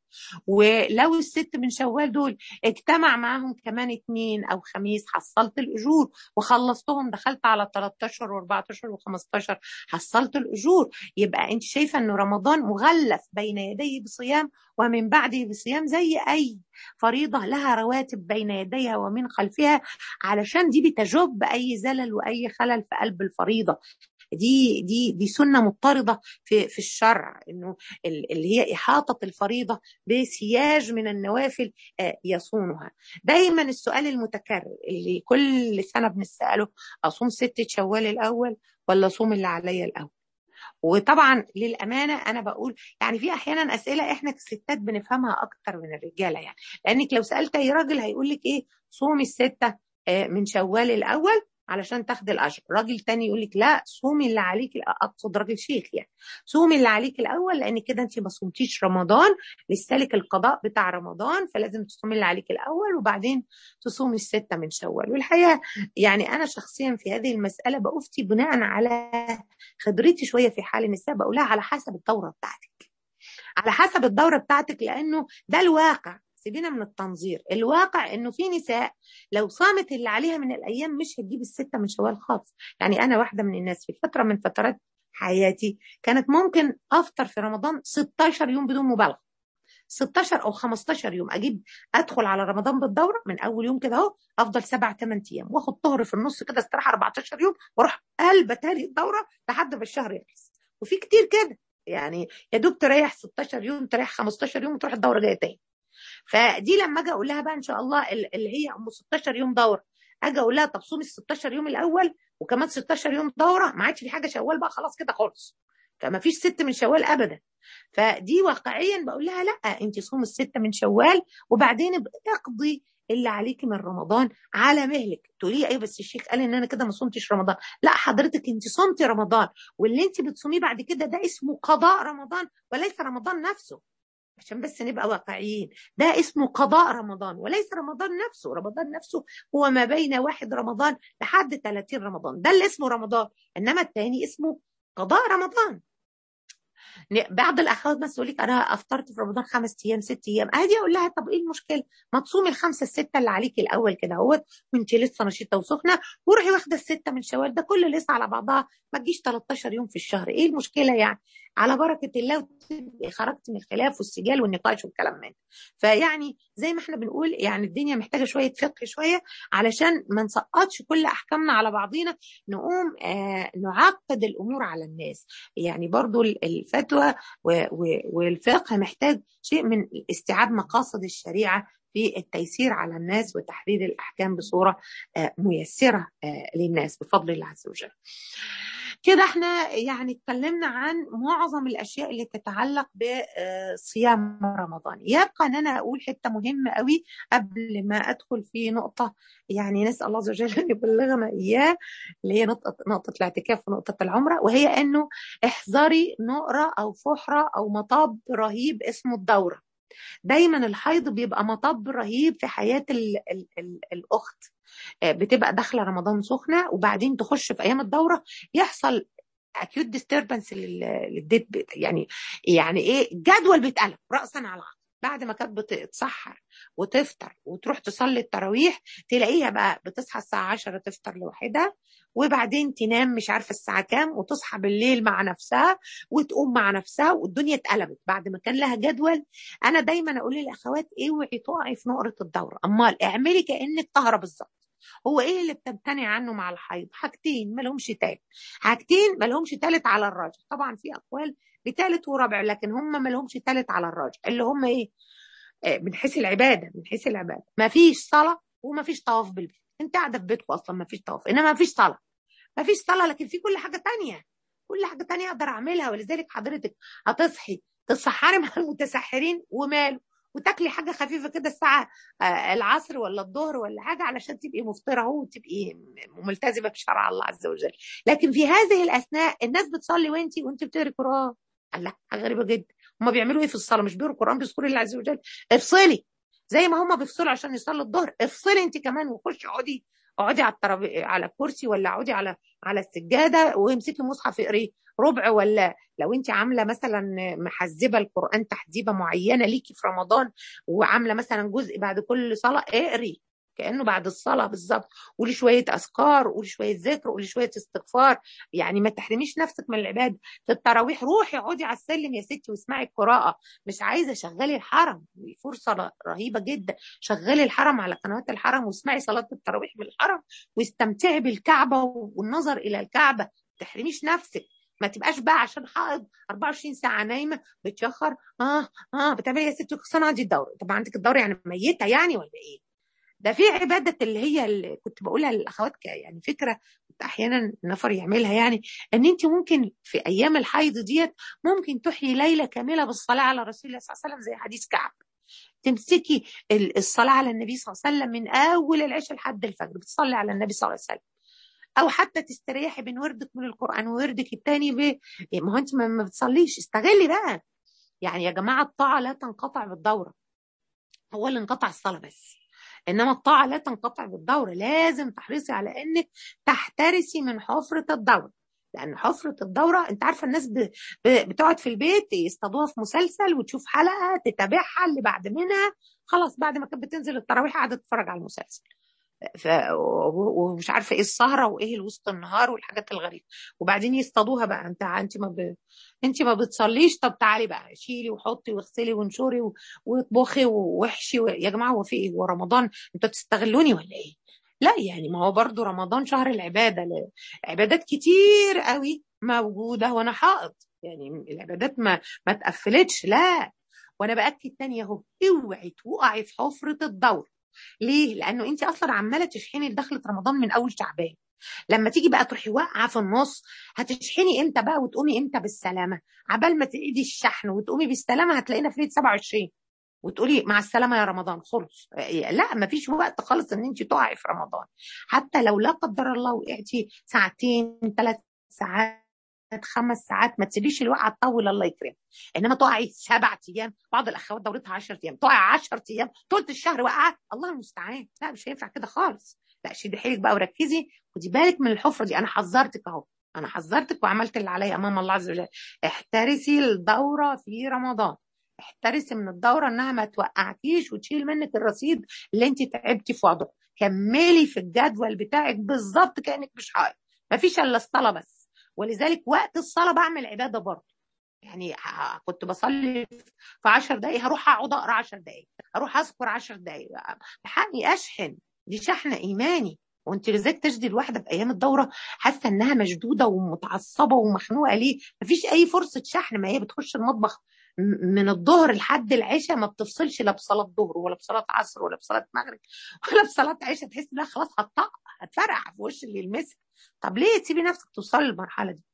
ولو الست من شوال دول اجتمع معاهم كمان اتنين او خميس حصلت الاجور وخلصتهم دخلت على 13 و14 و15 حصلت الاجور يبقى انت شايفه ان رمضان مغلف بين يديه بصيام ومن بعده بصيام زي اي فريضه لها رواتب بين يديها ومن خلفها علشان دي بتجب اي زلل واي خلل في قلب الفريضه دي دي دي سنه مضطرده في في الشرع انه اللي هي احاطه الفريضه بسياج من النوافل يصونها دايما السؤال المتكرر اللي كل سنه بنساله اصوم ستة شوال الاول ولا اصوم اللي عليا الاول وطبعا للامانه انا بقول يعني في احيانا اسئله احنا كستات بنفهمها اكتر من الرجاله يعني لانك لو سالت اي راجل هيقول لك ايه صومي السته من شوال الاول علشان تاخد الاجر راجل تاني يقول لك لا صومي اللي عليك اقصد راجل شيخ يعني صومي اللي عليك الاول لان كده انت ما صومتيش رمضان لسه لك القضاء بتاع رمضان فلازم تصومي اللي عليك الاول وبعدين تصومي السته من شوال والحقيقه يعني انا شخصيا في هذه المساله بافتي بناء على خبرتي شويه في حال النساء بقولها على حسب الدوره بتاعتك على حسب الدوره بتاعتك لانه ده الواقع سيبينا من التنظير الواقع انه في نساء لو صامت اللي عليها من الايام مش هتجيب السته من شوال خالص يعني انا واحده من الناس في فتره من فترات حياتي كانت ممكن افطر في رمضان 16 يوم بدون مبالغه 16 او 15 يوم اجيب ادخل على رمضان بالدوره من اول يوم كده اهو افضل سبع ثمان ايام واخد طهر في النص كده استراحه 14 يوم واروح قلبه تاني الدوره لحد ما الشهر يخلص وفي كتير كده يعني يا دوب تريح 16 يوم تريح 15 يوم وتروح الدوره جايه تاني فدي لما اجي اقول لها بقى ان شاء الله اللي هي ام 16 يوم دوره اجي اقول لها طب صومي ال 16 يوم الاول وكمان 16 يوم دوره ما عادش في حاجه شوال بقى خلاص كده خالص فما فيش ست من شوال ابدا فدي واقعيا بقول لها لا انت صومي السته من شوال وبعدين اقضي اللي عليكي من رمضان على مهلك تقولي ايه بس الشيخ قال ان انا كده ما صمتش رمضان لا حضرتك انت صمتي رمضان واللي انت بتصوميه بعد كده ده اسمه قضاء رمضان وليس رمضان نفسه عشان بس نبقى واقعيين ده اسمه قضاء رمضان وليس رمضان نفسه رمضان نفسه هو ما بين واحد رمضان لحد 30 رمضان ده اللي اسمه رمضان انما الثاني اسمه قضاء رمضان بعض الاخوات بس تقول لك انا افطرت في رمضان خمس ايام ست ايام عادي اقول لها طب ايه المشكله ما تصومي الخمسه السته اللي عليكي الاول كده اهوت وانت لسه نشيطه وسخنه وروحي واخده السته من شوال ده كل لسه على بعضها ما تجيش 13 يوم في الشهر ايه المشكله يعني على بركه الله وتبقي خرجت من الخلاف والسجال والنقاش والكلام من فيعني زي ما احنا بنقول يعني الدنيا محتاجه شويه فقه شويه علشان ما نسقطش كل احكامنا على بعضينا نقوم آه نعقد الامور على الناس يعني برضو الفتوى والفقه محتاج شيء من استيعاب مقاصد الشريعه في التيسير على الناس وتحرير الاحكام بصوره آه ميسره آه للناس بفضل الله عز وجل. كده احنا يعني اتكلمنا عن معظم الاشياء اللي تتعلق بصيام رمضان يبقى ان انا اقول حته مهمه قوي قبل ما ادخل في نقطه يعني نسال الله عز وجل ان يبلغنا اياه اللي هي نقطه نقطه الاعتكاف ونقطه العمره وهي انه احذري نقره او فحره او مطب رهيب اسمه الدوره دايما الحيض بيبقى مطب رهيب في حياه ال ال ال الاخت بتبقى داخله رمضان سخنه وبعدين تخش في ايام الدوره يحصل اكيوت ديستربنس للديت يعني يعني ايه جدول بيتقلب راسا على عقب بعد ما كانت بتتسحر وتفطر وتروح تصلي التراويح تلاقيها بقى بتصحى الساعه 10 تفطر لوحدها وبعدين تنام مش عارفه الساعه كام وتصحى بالليل مع نفسها وتقوم مع نفسها والدنيا اتقلبت بعد ما كان لها جدول انا دايما اقول للاخوات اوعي تقعي في نقره الدوره امال اعملي كانك طاهره بالظبط هو ايه اللي بتمتنع عنه مع الحيض حاجتين ما لهمش تالت حاجتين ما لهمش تالت على الراجح طبعا في اقوال بتالت ورابع لكن هم ما لهمش تالت على الراجح اللي هم ايه من حيث العباده من حيث العباده ما فيش صلاه وما فيش طواف بالبيت انت قاعده في بيتكم اصلا ما فيش طواف انما ما فيش صلاه ما فيش صلاه لكن في كل حاجه تانية كل حاجه تانية اقدر اعملها ولذلك حضرتك هتصحي تتسحري مع المتسحرين وماله وتاكلي حاجه خفيفه كده الساعه العصر ولا الظهر ولا حاجه علشان تبقي مفطره اهو وتبقي ملتزمه بشرع الله عز وجل لكن في هذه الاثناء الناس بتصلي وانت وانت بتقري قران الله حاجه غريبه جدا هم بيعملوا ايه في الصلاه مش بيقروا قران بيذكروا الله عز وجل افصلي زي ما هم بيفصلوا عشان يصلوا الظهر افصلي انت كمان وخشي اقعدي اقعدي على الترابي على الكرسي ولا اقعدي على على السجاده وامسكي مصحف اقريه ربع ولا لو انت عامله مثلا محزبه القران تحزيبه معينه ليكي في رمضان وعامله مثلا جزء بعد كل صلاه اقري كانه بعد الصلاه بالظبط قولي شويه اذكار قولي شويه ذكر قولي شويه استغفار يعني ما تحرميش نفسك من العباده في التراويح روحي اقعدي على السلم يا ستي واسمعي القراءه مش عايزه شغلي الحرم فرصه رهيبه جدا شغلي الحرم على قنوات الحرم واسمعي صلاه التراويح بالحرم واستمتعي بالكعبه والنظر الى الكعبه ما تحرميش نفسك ما تبقاش بقى عشان حائض 24 ساعه نايمه بتشخر اه اه بتعملي يا ستي صنع دي الدوره طب عندك الدوره يعني ميته يعني ولا ايه ده في عبادة اللي هي اللي كنت بقولها للأخوات يعني فكرة كنت أحيانا نفر يعملها يعني إن أنت ممكن في أيام الحيض ديت ممكن تحيي ليلة كاملة بالصلاة على رسول الله صلى الله عليه وسلم زي حديث كعب تمسكي الصلاة على النبي صلى الله عليه وسلم من أول العشاء لحد الفجر بتصلي على النبي صلى الله عليه وسلم او حتى تستريحي بين وردك من القران ووردك الثاني ب... ما هو انت ما بتصليش استغلي بقى يعني يا جماعه الطاعه لا تنقطع بالدوره هو اللي انقطع الصلاه بس انما الطاعه لا تنقطع بالدوره لازم تحرصي على انك تحترسي من حفره الدوره لان حفره الدوره انت عارفه الناس ب... ب... بتقعد في البيت يصطادوها في مسلسل وتشوف حلقه تتابعها اللي بعد منها خلاص بعد ما كانت بتنزل التراويح قاعده تتفرج على المسلسل ف... ومش عارفه ايه السهره وايه الوسط النهار والحاجات الغريبه وبعدين يصطادوها بقى انت انت ما ب... انت ما بتصليش طب تعالي بقى شيلي وحطي واغسلي وانشري و... واطبخي ووحشي و... يا جماعه هو في ايه هو رمضان انتوا تستغلوني ولا ايه لا يعني ما هو برضو رمضان شهر العباده ل... عبادات كتير قوي موجوده وانا حائض يعني العبادات ما ما اتقفلتش لا وانا باكد تاني اهو اوعي توقعي في حفره الدور ليه؟ لانه انت اصلا عماله تشحني دخلة رمضان من اول شعبان لما تيجي بقى تروحي واقعه في النص هتشحني امتى بقى وتقومي امتى بالسلامه عبال ما تعيدي الشحن وتقومي بالسلامه هتلاقينا في ليله 27 وتقولي مع السلامه يا رمضان خلص لا ما فيش وقت خالص ان انت تقعي في رمضان حتى لو لا قدر الله وقعتي ساعتين ثلاث ساعات خمس ساعات ما تسيبيش الوقعه تطول الله يكرمك انما تقعي سبع ايام بعض الاخوات دورتها 10 ايام تقعي 10 ايام ثلث الشهر وقعه الله المستعان لا مش هينفع كده خالص لا شدي حيلك بقى وركزي خدي بالك من الحفره دي انا حذرتك اهو انا حذرتك وعملت اللي عليا امام الله عز وجل احترسي الدوره في رمضان احترسي من الدوره انها ما توقعكيش وتشيل منك الرصيد اللي انت تعبتي في وضعه كملي في الجدول بتاعك بالظبط كانك مش حائط مفيش الا الصلاه بس ولذلك وقت الصلاه بعمل عباده برضه يعني كنت بصلي في 10 دقائق هروح اقعد اقرا 10 دقائق اروح اذكر 10 دقائق حقي اشحن دي شحنه ايماني وانت لذلك تجدي الواحده في ايام الدوره حاسه انها مشدوده ومتعصبه ومخنوقه ليه؟ مفيش اي فرصه شحن ما هي بتخش المطبخ من الظهر لحد العشاء ما بتفصلش لا بصلاه ظهر ولا بصلاه عصر ولا بصلاه مغرب ولا بصلاه عشاء تحس انها خلاص هتطق هتفرقع في وش اللي يلمسها طب ليه تسيبي نفسك توصلي للمرحله دي؟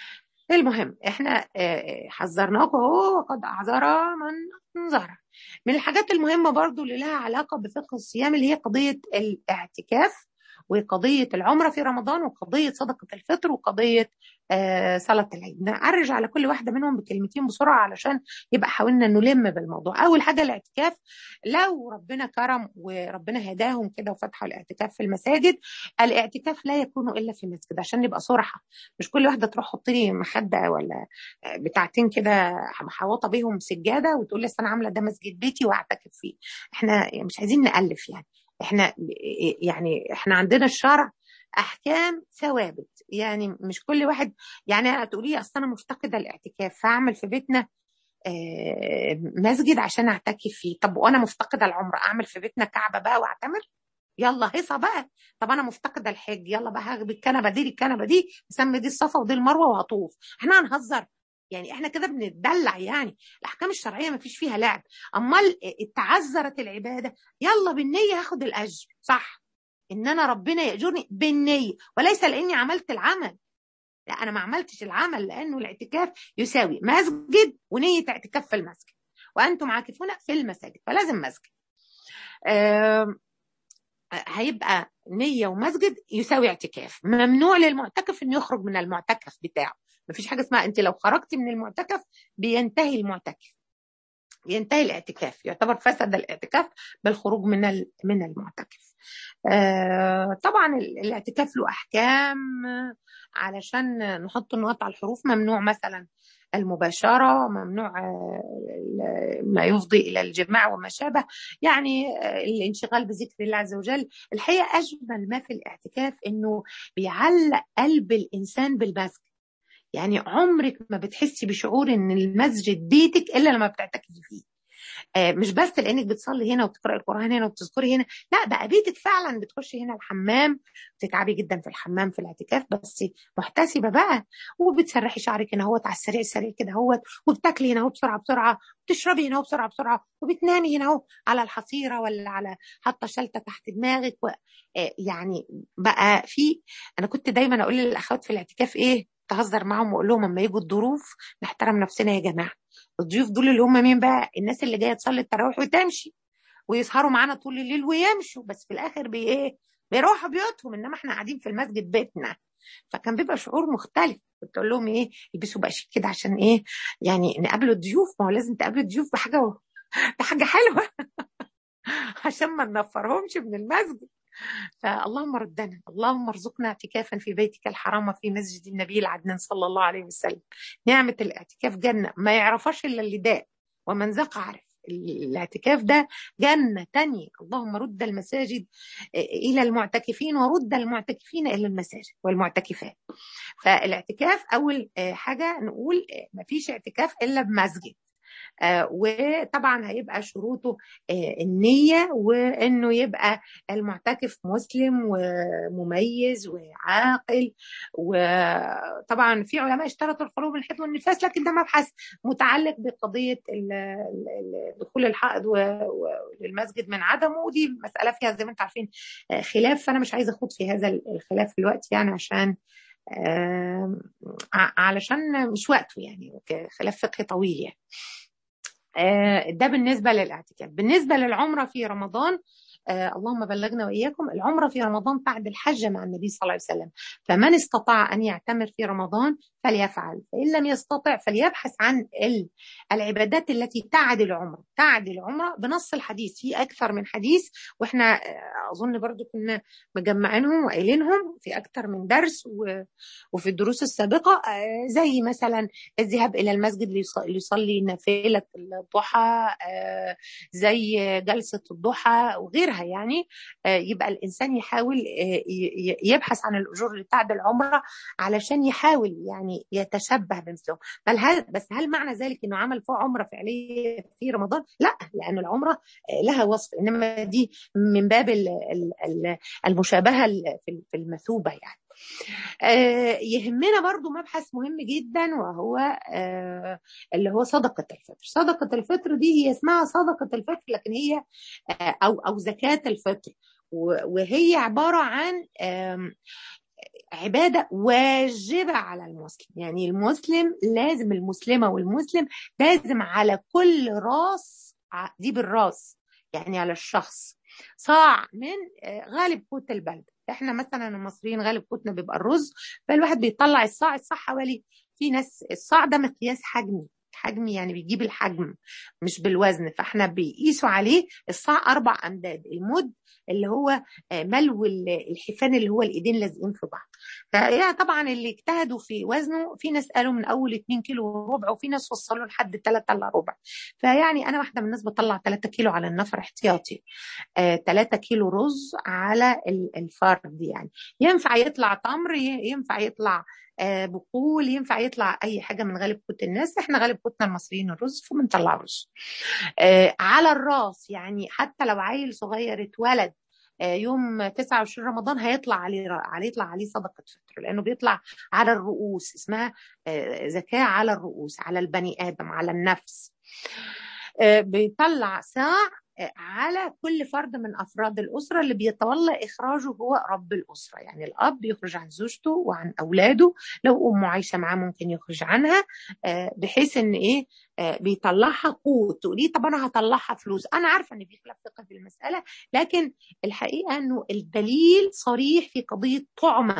المهم احنا حذرناكم اهو وقد اعذر من انذر من الحاجات المهمه برضو اللي لها علاقه بفقه الصيام اللي هي قضيه الاعتكاف وقضيه العمره في رمضان وقضيه صدقه الفطر وقضيه آه صلاه العيد نعرج على كل واحده منهم بكلمتين بسرعه علشان يبقى حاولنا نلم بالموضوع اول حاجه الاعتكاف لو ربنا كرم وربنا هداهم كده وفتحوا الاعتكاف في المساجد الاعتكاف لا يكون الا في المسجد عشان نبقى صراحه مش كل واحده تروح تحط لي مخده ولا بتاعتين كده محوطه بيهم سجاده وتقول لي انا عامله ده مسجد بيتي واعتكف فيه احنا مش عايزين نالف يعني احنا يعني احنا عندنا الشرع احكام ثوابت يعني مش كل واحد يعني هتقولي اصل انا مفتقده الاعتكاف فاعمل في بيتنا مسجد عشان اعتكف فيه طب وانا مفتقده العمره اعمل في بيتنا كعبه بقى واعتمر يلا هيصه بقى طب انا مفتقده الحج يلا بقى هاخد الكنبه دي الكنبه دي اسمي دي الصفا ودي المروه وهطوف احنا هنهزر يعني احنا كده بنتدلع يعني الاحكام الشرعيه ما فيش فيها لعب امال تعذرت العباده يلا بالنيه هاخد الاجر صح ان انا ربنا ياجرني بالنيه وليس لاني عملت العمل لا انا ما عملتش العمل لانه الاعتكاف يساوي مسجد ونيه اعتكاف في المسجد وانتم عاكفون في المساجد فلازم مسجد آه هيبقى نيه ومسجد يساوي اعتكاف ممنوع للمعتكف انه يخرج من المعتكف بتاعه مفيش حاجه اسمها انت لو خرجتي من المعتكف بينتهي المعتكف ينتهي الاعتكاف يعتبر فسد الاعتكاف بالخروج من من المعتكف آه طبعا الاعتكاف له احكام علشان نحط النقط على الحروف ممنوع مثلا المباشرة ممنوع ما يفضي إلى الجماع وما شابه يعني الانشغال بذكر الله عز وجل الحقيقة أجمل ما في الاعتكاف أنه بيعلق قلب الإنسان بالمسجد يعني عمرك ما بتحسي بشعور ان المسجد بيتك الا لما بتعتكفي فيه آه مش بس لانك بتصلي هنا وبتقراي القران هنا وبتذكري هنا لا بقى بيتك فعلا بتخشي هنا الحمام بتتعبي جدا في الحمام في الاعتكاف بس محتسبه بقى وبتسرحي شعرك هنا اهوت على السريع السريع كده اهوت وبتاكلي هنا بسرعه بسرعه وبتشربي هنا بسرعه بسرعه وبتنامي هنا اهو على الحصيره ولا على حاطه شلته تحت دماغك و... آه يعني بقى في انا كنت دايما اقول للاخوات في الاعتكاف ايه تهزر معاهم واقول لهم اما يجوا الضيوف نحترم نفسنا يا جماعه الضيوف دول اللي هم مين بقى الناس اللي جايه تصلي التراويح وتمشي ويسهروا معانا طول الليل ويمشوا بس في الاخر بي ايه بيروحوا بيوتهم انما احنا قاعدين في المسجد بيتنا فكان بيبقى شعور مختلف كنت اقول لهم ايه البسوا بقى شيك كده عشان ايه يعني نقابلوا الضيوف ما هو لازم تقابلوا الضيوف بحاجه بحاجه حلوه عشان ما ننفرهمش من المسجد فاللهم ردنا اللهم ارزقنا اعتكافا في بيتك الحرام وفي مسجد النبي العدنان صلى الله عليه وسلم نعمة الاعتكاف جنة ما يعرفهاش إلا اللي داء ومن ذاق عرف الاعتكاف ده جنة تانية اللهم رد المساجد إلى المعتكفين ورد المعتكفين إلى المساجد والمعتكفات فالاعتكاف أول حاجة نقول ما فيش اعتكاف إلا بمسجد آه وطبعا هيبقى شروطه آه النية وانه يبقى المعتكف مسلم ومميز وعاقل وطبعا في علماء اشترطوا الخلو بالحيض والنفاس لكن ده مبحث متعلق بقضية دخول الحائض للمسجد من عدمه ودي مسألة فيها زي ما انتم عارفين خلاف فانا مش عايزة اخوض في هذا الخلاف في الوقت يعني عشان آه علشان مش وقته يعني خلاف فقهي طويل يعني ده بالنسبة للاعتكاف بالنسبة للعمرة في رمضان آه اللهم بلغنا وإياكم العمرة في رمضان بعد الحج مع النبي صلى الله عليه وسلم فمن استطاع أن يعتمر في رمضان فليفعل فإن لم يستطع فليبحث عن العبادات التي تعدل العمرة تعدل العمرة بنص الحديث في أكثر من حديث وإحنا أظن برضو كنا مجمعينهم وقايلينهم في أكثر من درس وفي الدروس السابقة زي مثلا الذهاب إلى المسجد ليصلي نافلة الضحى زي جلسة الضحى وغيرها يعني يبقى الإنسان يحاول يبحث عن الأجور اللي تعدل العمرة علشان يحاول يعني يعني يتشبه بمثلهم بل هل بس هل معنى ذلك انه عمل فوق عمره فعليه في رمضان لا لان العمره لها وصف انما دي من باب المشابهه في المثوبه يعني يهمنا برضو مبحث مهم جدا وهو اللي هو صدقة الفطر صدقة الفطر دي هي اسمها صدقة الفطر لكن هي أو أو زكاة الفطر وهي عبارة عن عبادة واجبة على المسلم يعني المسلم لازم المسلمة والمسلم لازم على كل راس دي بالراس يعني على الشخص صاع من غالب قوت البلد احنا مثلا المصريين غالب قوتنا بيبقى الرز فالواحد بيطلع الصاع الصاع حوالي في ناس الصاع ده مقياس حجمي حجمي يعني بيجيب الحجم مش بالوزن فاحنا بيقيسوا عليه الصاع اربع امداد المد اللي هو ملو الحفان اللي هو الايدين لازقين في بعض فهي طبعا اللي اجتهدوا في وزنه في ناس قالوا من اول 2 كيلو وربع وفي ناس وصلوا لحد 3 الا ربع فيعني انا واحده من الناس بطلع 3 كيلو على النفر احتياطي 3 كيلو رز على الفرد يعني ينفع يطلع تمر ينفع يطلع بقول ينفع يطلع اي حاجه من غالب قوت الناس احنا غالب قوتنا المصريين الرز فبنطلع رز على الراس يعني حتى لو عيل صغير اتولد يوم 29 رمضان هيطلع عليه هيطلع عليه صدقه فطر لانه بيطلع على الرؤوس اسمها زكاه على الرؤوس على البني ادم على النفس بيطلع ساع على كل فرد من افراد الاسره اللي بيتولى اخراجه هو رب الاسره يعني الاب يخرج عن زوجته وعن اولاده لو امه عايشه معاه ممكن يخرج عنها بحيث ان ايه بيطلعها قوت تقولي طب انا هطلعها فلوس انا عارفه ان في خلاف فقه في المساله لكن الحقيقه انه الدليل صريح في قضيه طعمه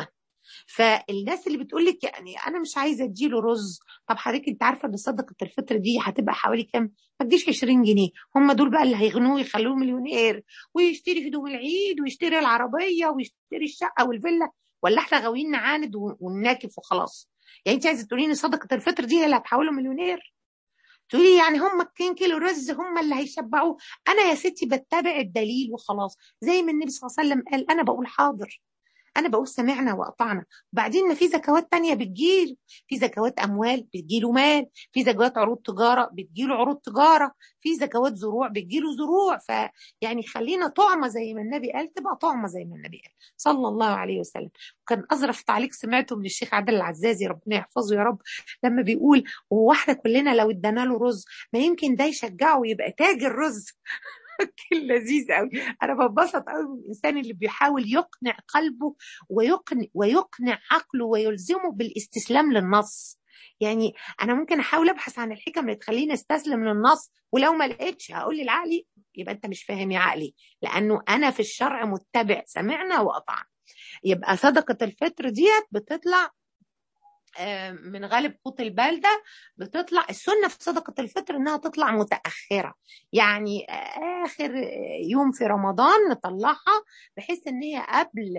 فالناس اللي بتقول لك يعني انا مش عايزه اديله رز طب حضرتك انت عارفه ان صدقه الفطر دي هتبقى حوالي كام ما تجيش 20 جنيه هم دول بقى اللي هيغنوه يخلوه مليونير ويشتري هدوم العيد ويشتري العربيه ويشتري الشقه والفيلا ولا احنا غاويين نعاند ونناكف وخلاص يعني انت عايزه تقولي لي صدقه الفطر دي هي اللي هتحوله مليونير تقولي يعني هم 2 كيلو رز هم اللي هيشبعوه انا يا ستي بتبع الدليل وخلاص زي ما النبي صلى الله عليه وسلم قال انا بقول حاضر انا بقول سمعنا واطعنا وبعدين ما في زكوات تانية بتجيله في زكوات اموال بتجيله مال في زكوات عروض تجاره بتجيله عروض تجاره في زكوات زروع بتجيله زروع فيعني خلينا طعمه زي ما النبي قال تبقى طعمه زي ما النبي قال صلى الله عليه وسلم وكان اظرف تعليق سمعته من الشيخ عادل العزازي ربنا يحفظه يا رب لما بيقول هو احنا كلنا لو ادانا له رز ما يمكن ده يشجعه ويبقى تاجر رز لذيذ قوي انا بتبسط قوي من الانسان اللي بيحاول يقنع قلبه ويقنع ويقنع عقله ويلزمه بالاستسلام للنص يعني انا ممكن احاول ابحث عن الحكم اللي تخليني استسلم للنص ولو ما لقيتش هقول لعقلي يبقى انت مش فاهم يا عقلي لانه انا في الشرع متبع سمعنا واطعنا يبقى صدقه الفطر ديت بتطلع من غالب قوت البلدة بتطلع السنة في صدقة الفطر إنها تطلع متأخرة يعني آخر يوم في رمضان نطلعها بحيث إن هي قبل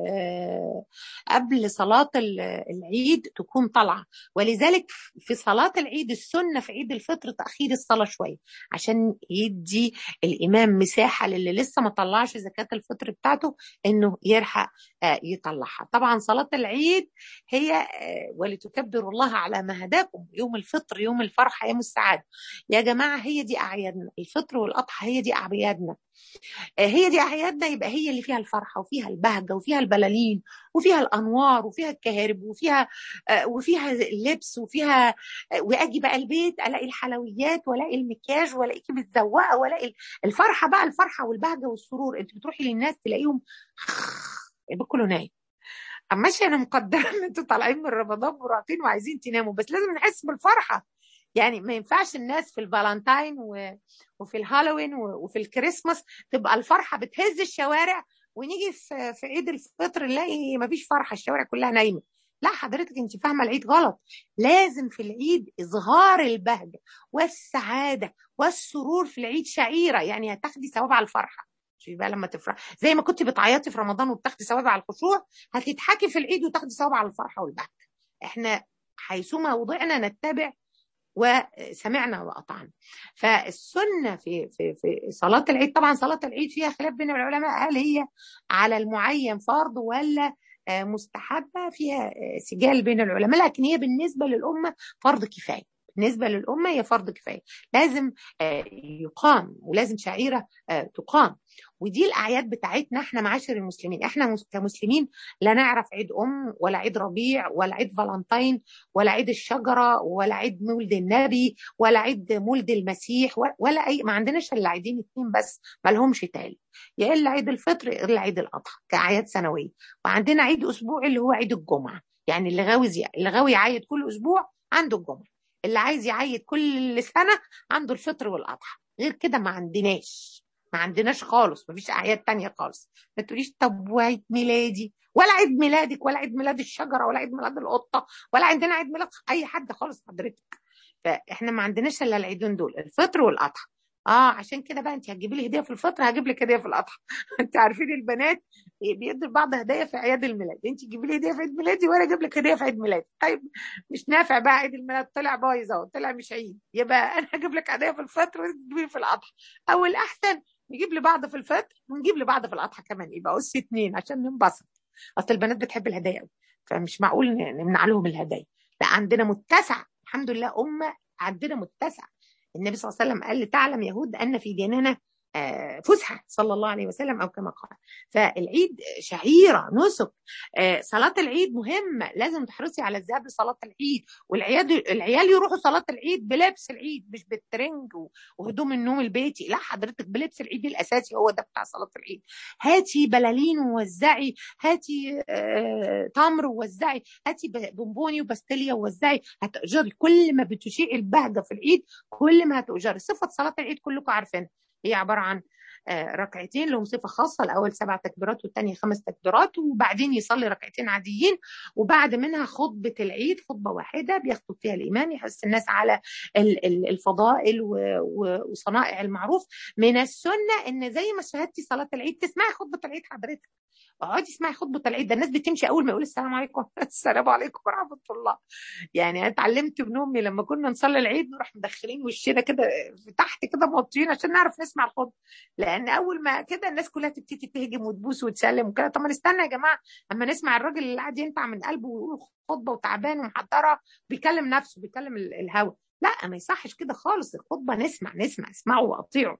قبل صلاة العيد تكون طالعة ولذلك في صلاة العيد السنة في عيد الفطر تأخير الصلاة شوية عشان يدي الإمام مساحة للي لسه ما طلعش زكاة الفطر بتاعته إنه يلحق يطلعها طبعا صلاة العيد هي ولتكبروا الله على ما هداكم يوم الفطر يوم الفرحة يوم السعادة يا جماعة هي دي أعيادنا الفطر والأضحى هي دي أعيادنا هي دي أعيادنا يبقى هي اللي فيها الفرحة وفيها البهجة وفيها البلالين وفيها الأنوار وفيها الكهرب وفيها وفيها اللبس وفيها وأجي بقى البيت ألاقي الحلويات وألاقي المكياج وألاقيكي متزوقة وألاقي الفرحة بقى الفرحة والبهجة والسرور أنت بتروحي للناس تلاقيهم يبقى كله نايم ماشي انا مقدره ان انتوا طالعين من رمضان مراهقين وعايزين تناموا بس لازم نحس بالفرحه يعني ما ينفعش الناس في الفالنتاين و... وفي الهالوين و... وفي الكريسماس تبقى الفرحه بتهز الشوارع ونيجي في, في عيد الفطر نلاقي ما فيش فرحه الشوارع كلها نايمه لا حضرتك انت فاهمه العيد غلط لازم في العيد اظهار البهجه والسعاده والسرور في العيد شعيره يعني هتاخدي ثواب على الفرحه شوفي بقى لما تفرح زي ما كنت بتعيطي في رمضان وبتاخدي ثواب على الخشوع هتضحكي في العيد وتاخدي ثواب على الفرحه والبهجه احنا حيثما وضعنا نتبع وسمعنا واطعنا فالسنه في في في صلاه العيد طبعا صلاه العيد فيها خلاف بين العلماء هل هي على المعين فرض ولا مستحبه فيها سجال بين العلماء لكن هي بالنسبه للامه فرض كفايه بالنسبة للأمة هي فرض كفاية لازم يقام ولازم شعيرة تقام ودي الأعياد بتاعتنا احنا معاشر المسلمين احنا كمسلمين لا نعرف عيد أم ولا عيد ربيع ولا عيد فالنتين ولا عيد الشجرة ولا عيد مولد النبي ولا عيد مولد المسيح ولا أي ما عندناش إلا عيدين اتنين بس ما لهمش تالي يا إلا عيد الفطر يا إلا عيد الأضحى كأعياد سنوية وعندنا عيد أسبوعي اللي هو عيد الجمعة يعني اللي غاوي اللي غاوي يعيد كل أسبوع عنده الجمعة اللي عايز يعيد كل سنة عنده الفطر والأضحى غير كده ما عندناش ما عندناش خالص ما فيش أعياد تانية خالص ما تقوليش طب وعيد ميلادي ولا عيد ميلادك ولا عيد ميلاد الشجرة ولا عيد ميلاد القطة ولا عندنا عيد ميلاد أي حد خالص حضرتك فاحنا ما عندناش الا العيدين دول الفطر والاضحى اه عشان كده بقى انت هتجيبي لي هديه في الفطر هجيب لك هديه في الاضحى انت عارفين البنات بيدوا لبعض هدايا في اعياد الميلاد انت تجيبي لي هديه في عيد ميلادي وانا اجيب لك هديه في عيد ميلادي طيب مش نافع بقى عيد الميلاد طلع بايظ اهو طلع مش عيد يبقى انا هجيب لك هديه في الفطر وانت تجيبي في الاضحى او الاحسن نجيب لبعض في الفطر ونجيب لبعض في الاضحى كمان يبقى اس اتنين عشان ننبسط اصل البنات بتحب الهدايا قوي فمش معقول نمنع لهم الهدايا لا عندنا متسع الحمد لله امه عندنا متسع النبي صلى الله عليه وسلم قال لتعلم يهود ان في ديننا فسحه صلى الله عليه وسلم او كما قال فالعيد شعيره نسك صلاه العيد مهمه لازم تحرصي على الذهاب لصلاه العيد والعيال العيال يروحوا صلاه العيد بلبس العيد مش بالترنج وهدوم النوم البيتي لا حضرتك بلبس العيد الاساسي هو ده بتاع صلاه العيد هاتي بلالين ووزعي هاتي آه تمر ووزعي هاتي بونبوني وباستيليا ووزعي هتأجري كل ما بتشيعي البهجه في العيد كل ما هتأجري صفه صلاه العيد كلكم عارفينها هي عباره عن ركعتين لهم صفه خاصه الاول سبع تكبيرات والثاني خمس تكبيرات وبعدين يصلي ركعتين عاديين وبعد منها خطبه العيد خطبه واحده بيخطب فيها الامام يحث الناس على الفضائل وصنائع المعروف من السنه ان زي ما شاهدتي صلاه العيد تسمعي خطبه العيد حضرتك اقعدي اسمعي خطبه العيد ده الناس بتمشي اول ما يقول السلام عليكم السلام عليكم ورحمه الله يعني انا اتعلمت من امي لما كنا نصلي العيد نروح مدخلين وشنا كده تحت كده موطيين عشان نعرف نسمع الخطبه لان اول ما كده الناس كلها تبتدي تهجم وتبوس وتسلم وكده طب ما نستنى يا جماعه اما نسمع الراجل اللي قاعد ينفع من قلبه ويقول خطبه وتعبان ومحضره بيكلم نفسه بيكلم الهوا لا ما يصحش كده خالص الخطبه نسمع نسمع اسمعوا واطيعوا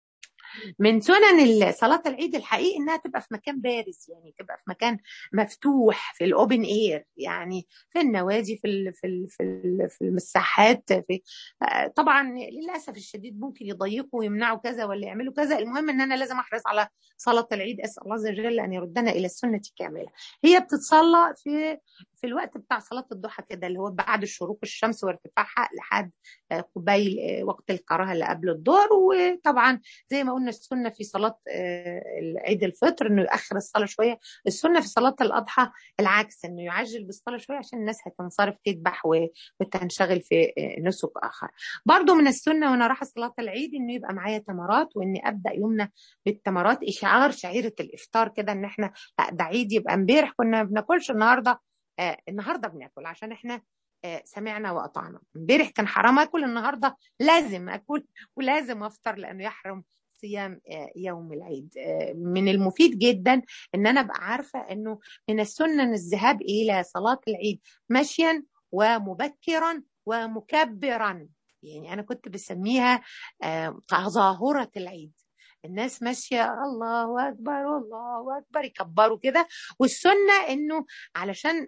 من سنن صلاة العيد الحقيقي انها تبقى في مكان بارز يعني تبقى في مكان مفتوح في الاوبن اير يعني في النوادي في ال في ال في, ال في المساحات في طبعا للاسف الشديد ممكن يضيقوا ويمنعوا كذا ولا يعملوا كذا المهم ان انا لازم احرص على صلاة العيد اسال الله عز وجل ان يردنا الى السنة كاملة هي بتتصلى في في الوقت بتاع صلاة الضحى كده اللي هو بعد شروق الشمس وارتفاعها لحد قبيل وقت الكراهة اللي قبل الظهر وطبعا زي ما قلنا السنة في صلاة عيد الفطر انه يأخر الصلاة شوية السنة في صلاة الأضحى العكس انه يعجل بالصلاة شوية عشان الناس هتنصرف تذبح وتنشغل في نسك آخر برضو من السنة وانا رايحة صلاة العيد انه يبقى معايا تمرات واني ابدأ يومنا بالتمرات اشعار شعيرة الافطار كده ان احنا لا ده عيد يبقى امبارح كنا بناكلش النهارده آه النهارده بناكل عشان احنا آه سمعنا واطعنا امبارح كان حرام اكل النهارده لازم اكل ولازم افطر لانه يحرم صيام آه يوم العيد من المفيد جدا ان انا ابقى عارفه انه من السنه الذهاب الى صلاه العيد مشيا ومبكرا ومكبرا يعني انا كنت بسميها تظاهره العيد الناس ماشيه الله اكبر الله اكبر يكبروا كده والسنه انه علشان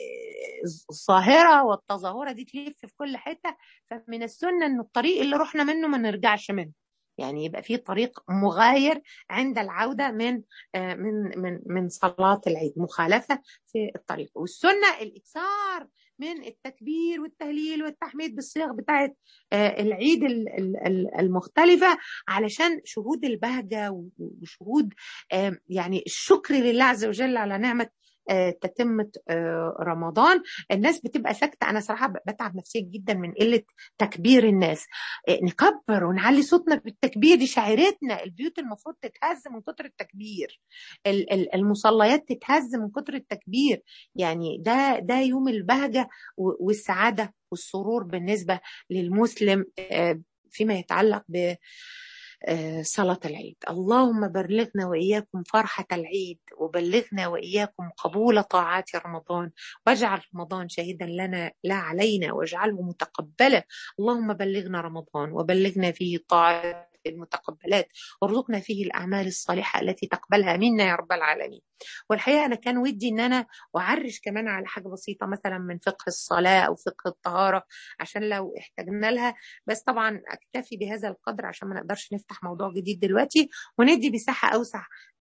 الظاهره والتظاهره دي تلف في كل حته فمن السنه انه الطريق اللي رحنا منه ما نرجعش منه يعني يبقى في طريق مغاير عند العوده من من من من صلاه العيد مخالفه في الطريق والسنه الاكثار من التكبير والتهليل والتحميد بالصيغ بتاعت العيد المختلفة علشان شهود البهجة وشهود يعني الشكر لله عز وجل على نعمة تتمة رمضان الناس بتبقى ساكتة أنا صراحة بتعب نفسيا جدا من قلة تكبير الناس نكبر ونعلي صوتنا بالتكبير دي شعيرتنا البيوت المفروض تتهز من كتر التكبير المصليات تتهز من كتر التكبير يعني ده ده يوم البهجة والسعادة والسرور بالنسبة للمسلم فيما يتعلق ب صلاة العيد اللهم بلغنا وإياكم فرحة العيد وبلغنا وإياكم قبول طاعات رمضان واجعل رمضان شهيدا لنا لا علينا واجعله متقبلا اللهم بلغنا رمضان وبلغنا فيه طاعات المتقبلات وارزقنا فيه الأعمال الصالحة التي تقبلها منا يا رب العالمين والحقيقة أنا كان ودي أن أنا أعرج كمان على حاجة بسيطة مثلا من فقه الصلاة أو فقه الطهارة عشان لو احتاجنا لها بس طبعا أكتفي بهذا القدر عشان ما نقدرش نفتح موضوع جديد دلوقتي وندي مساحة أوسع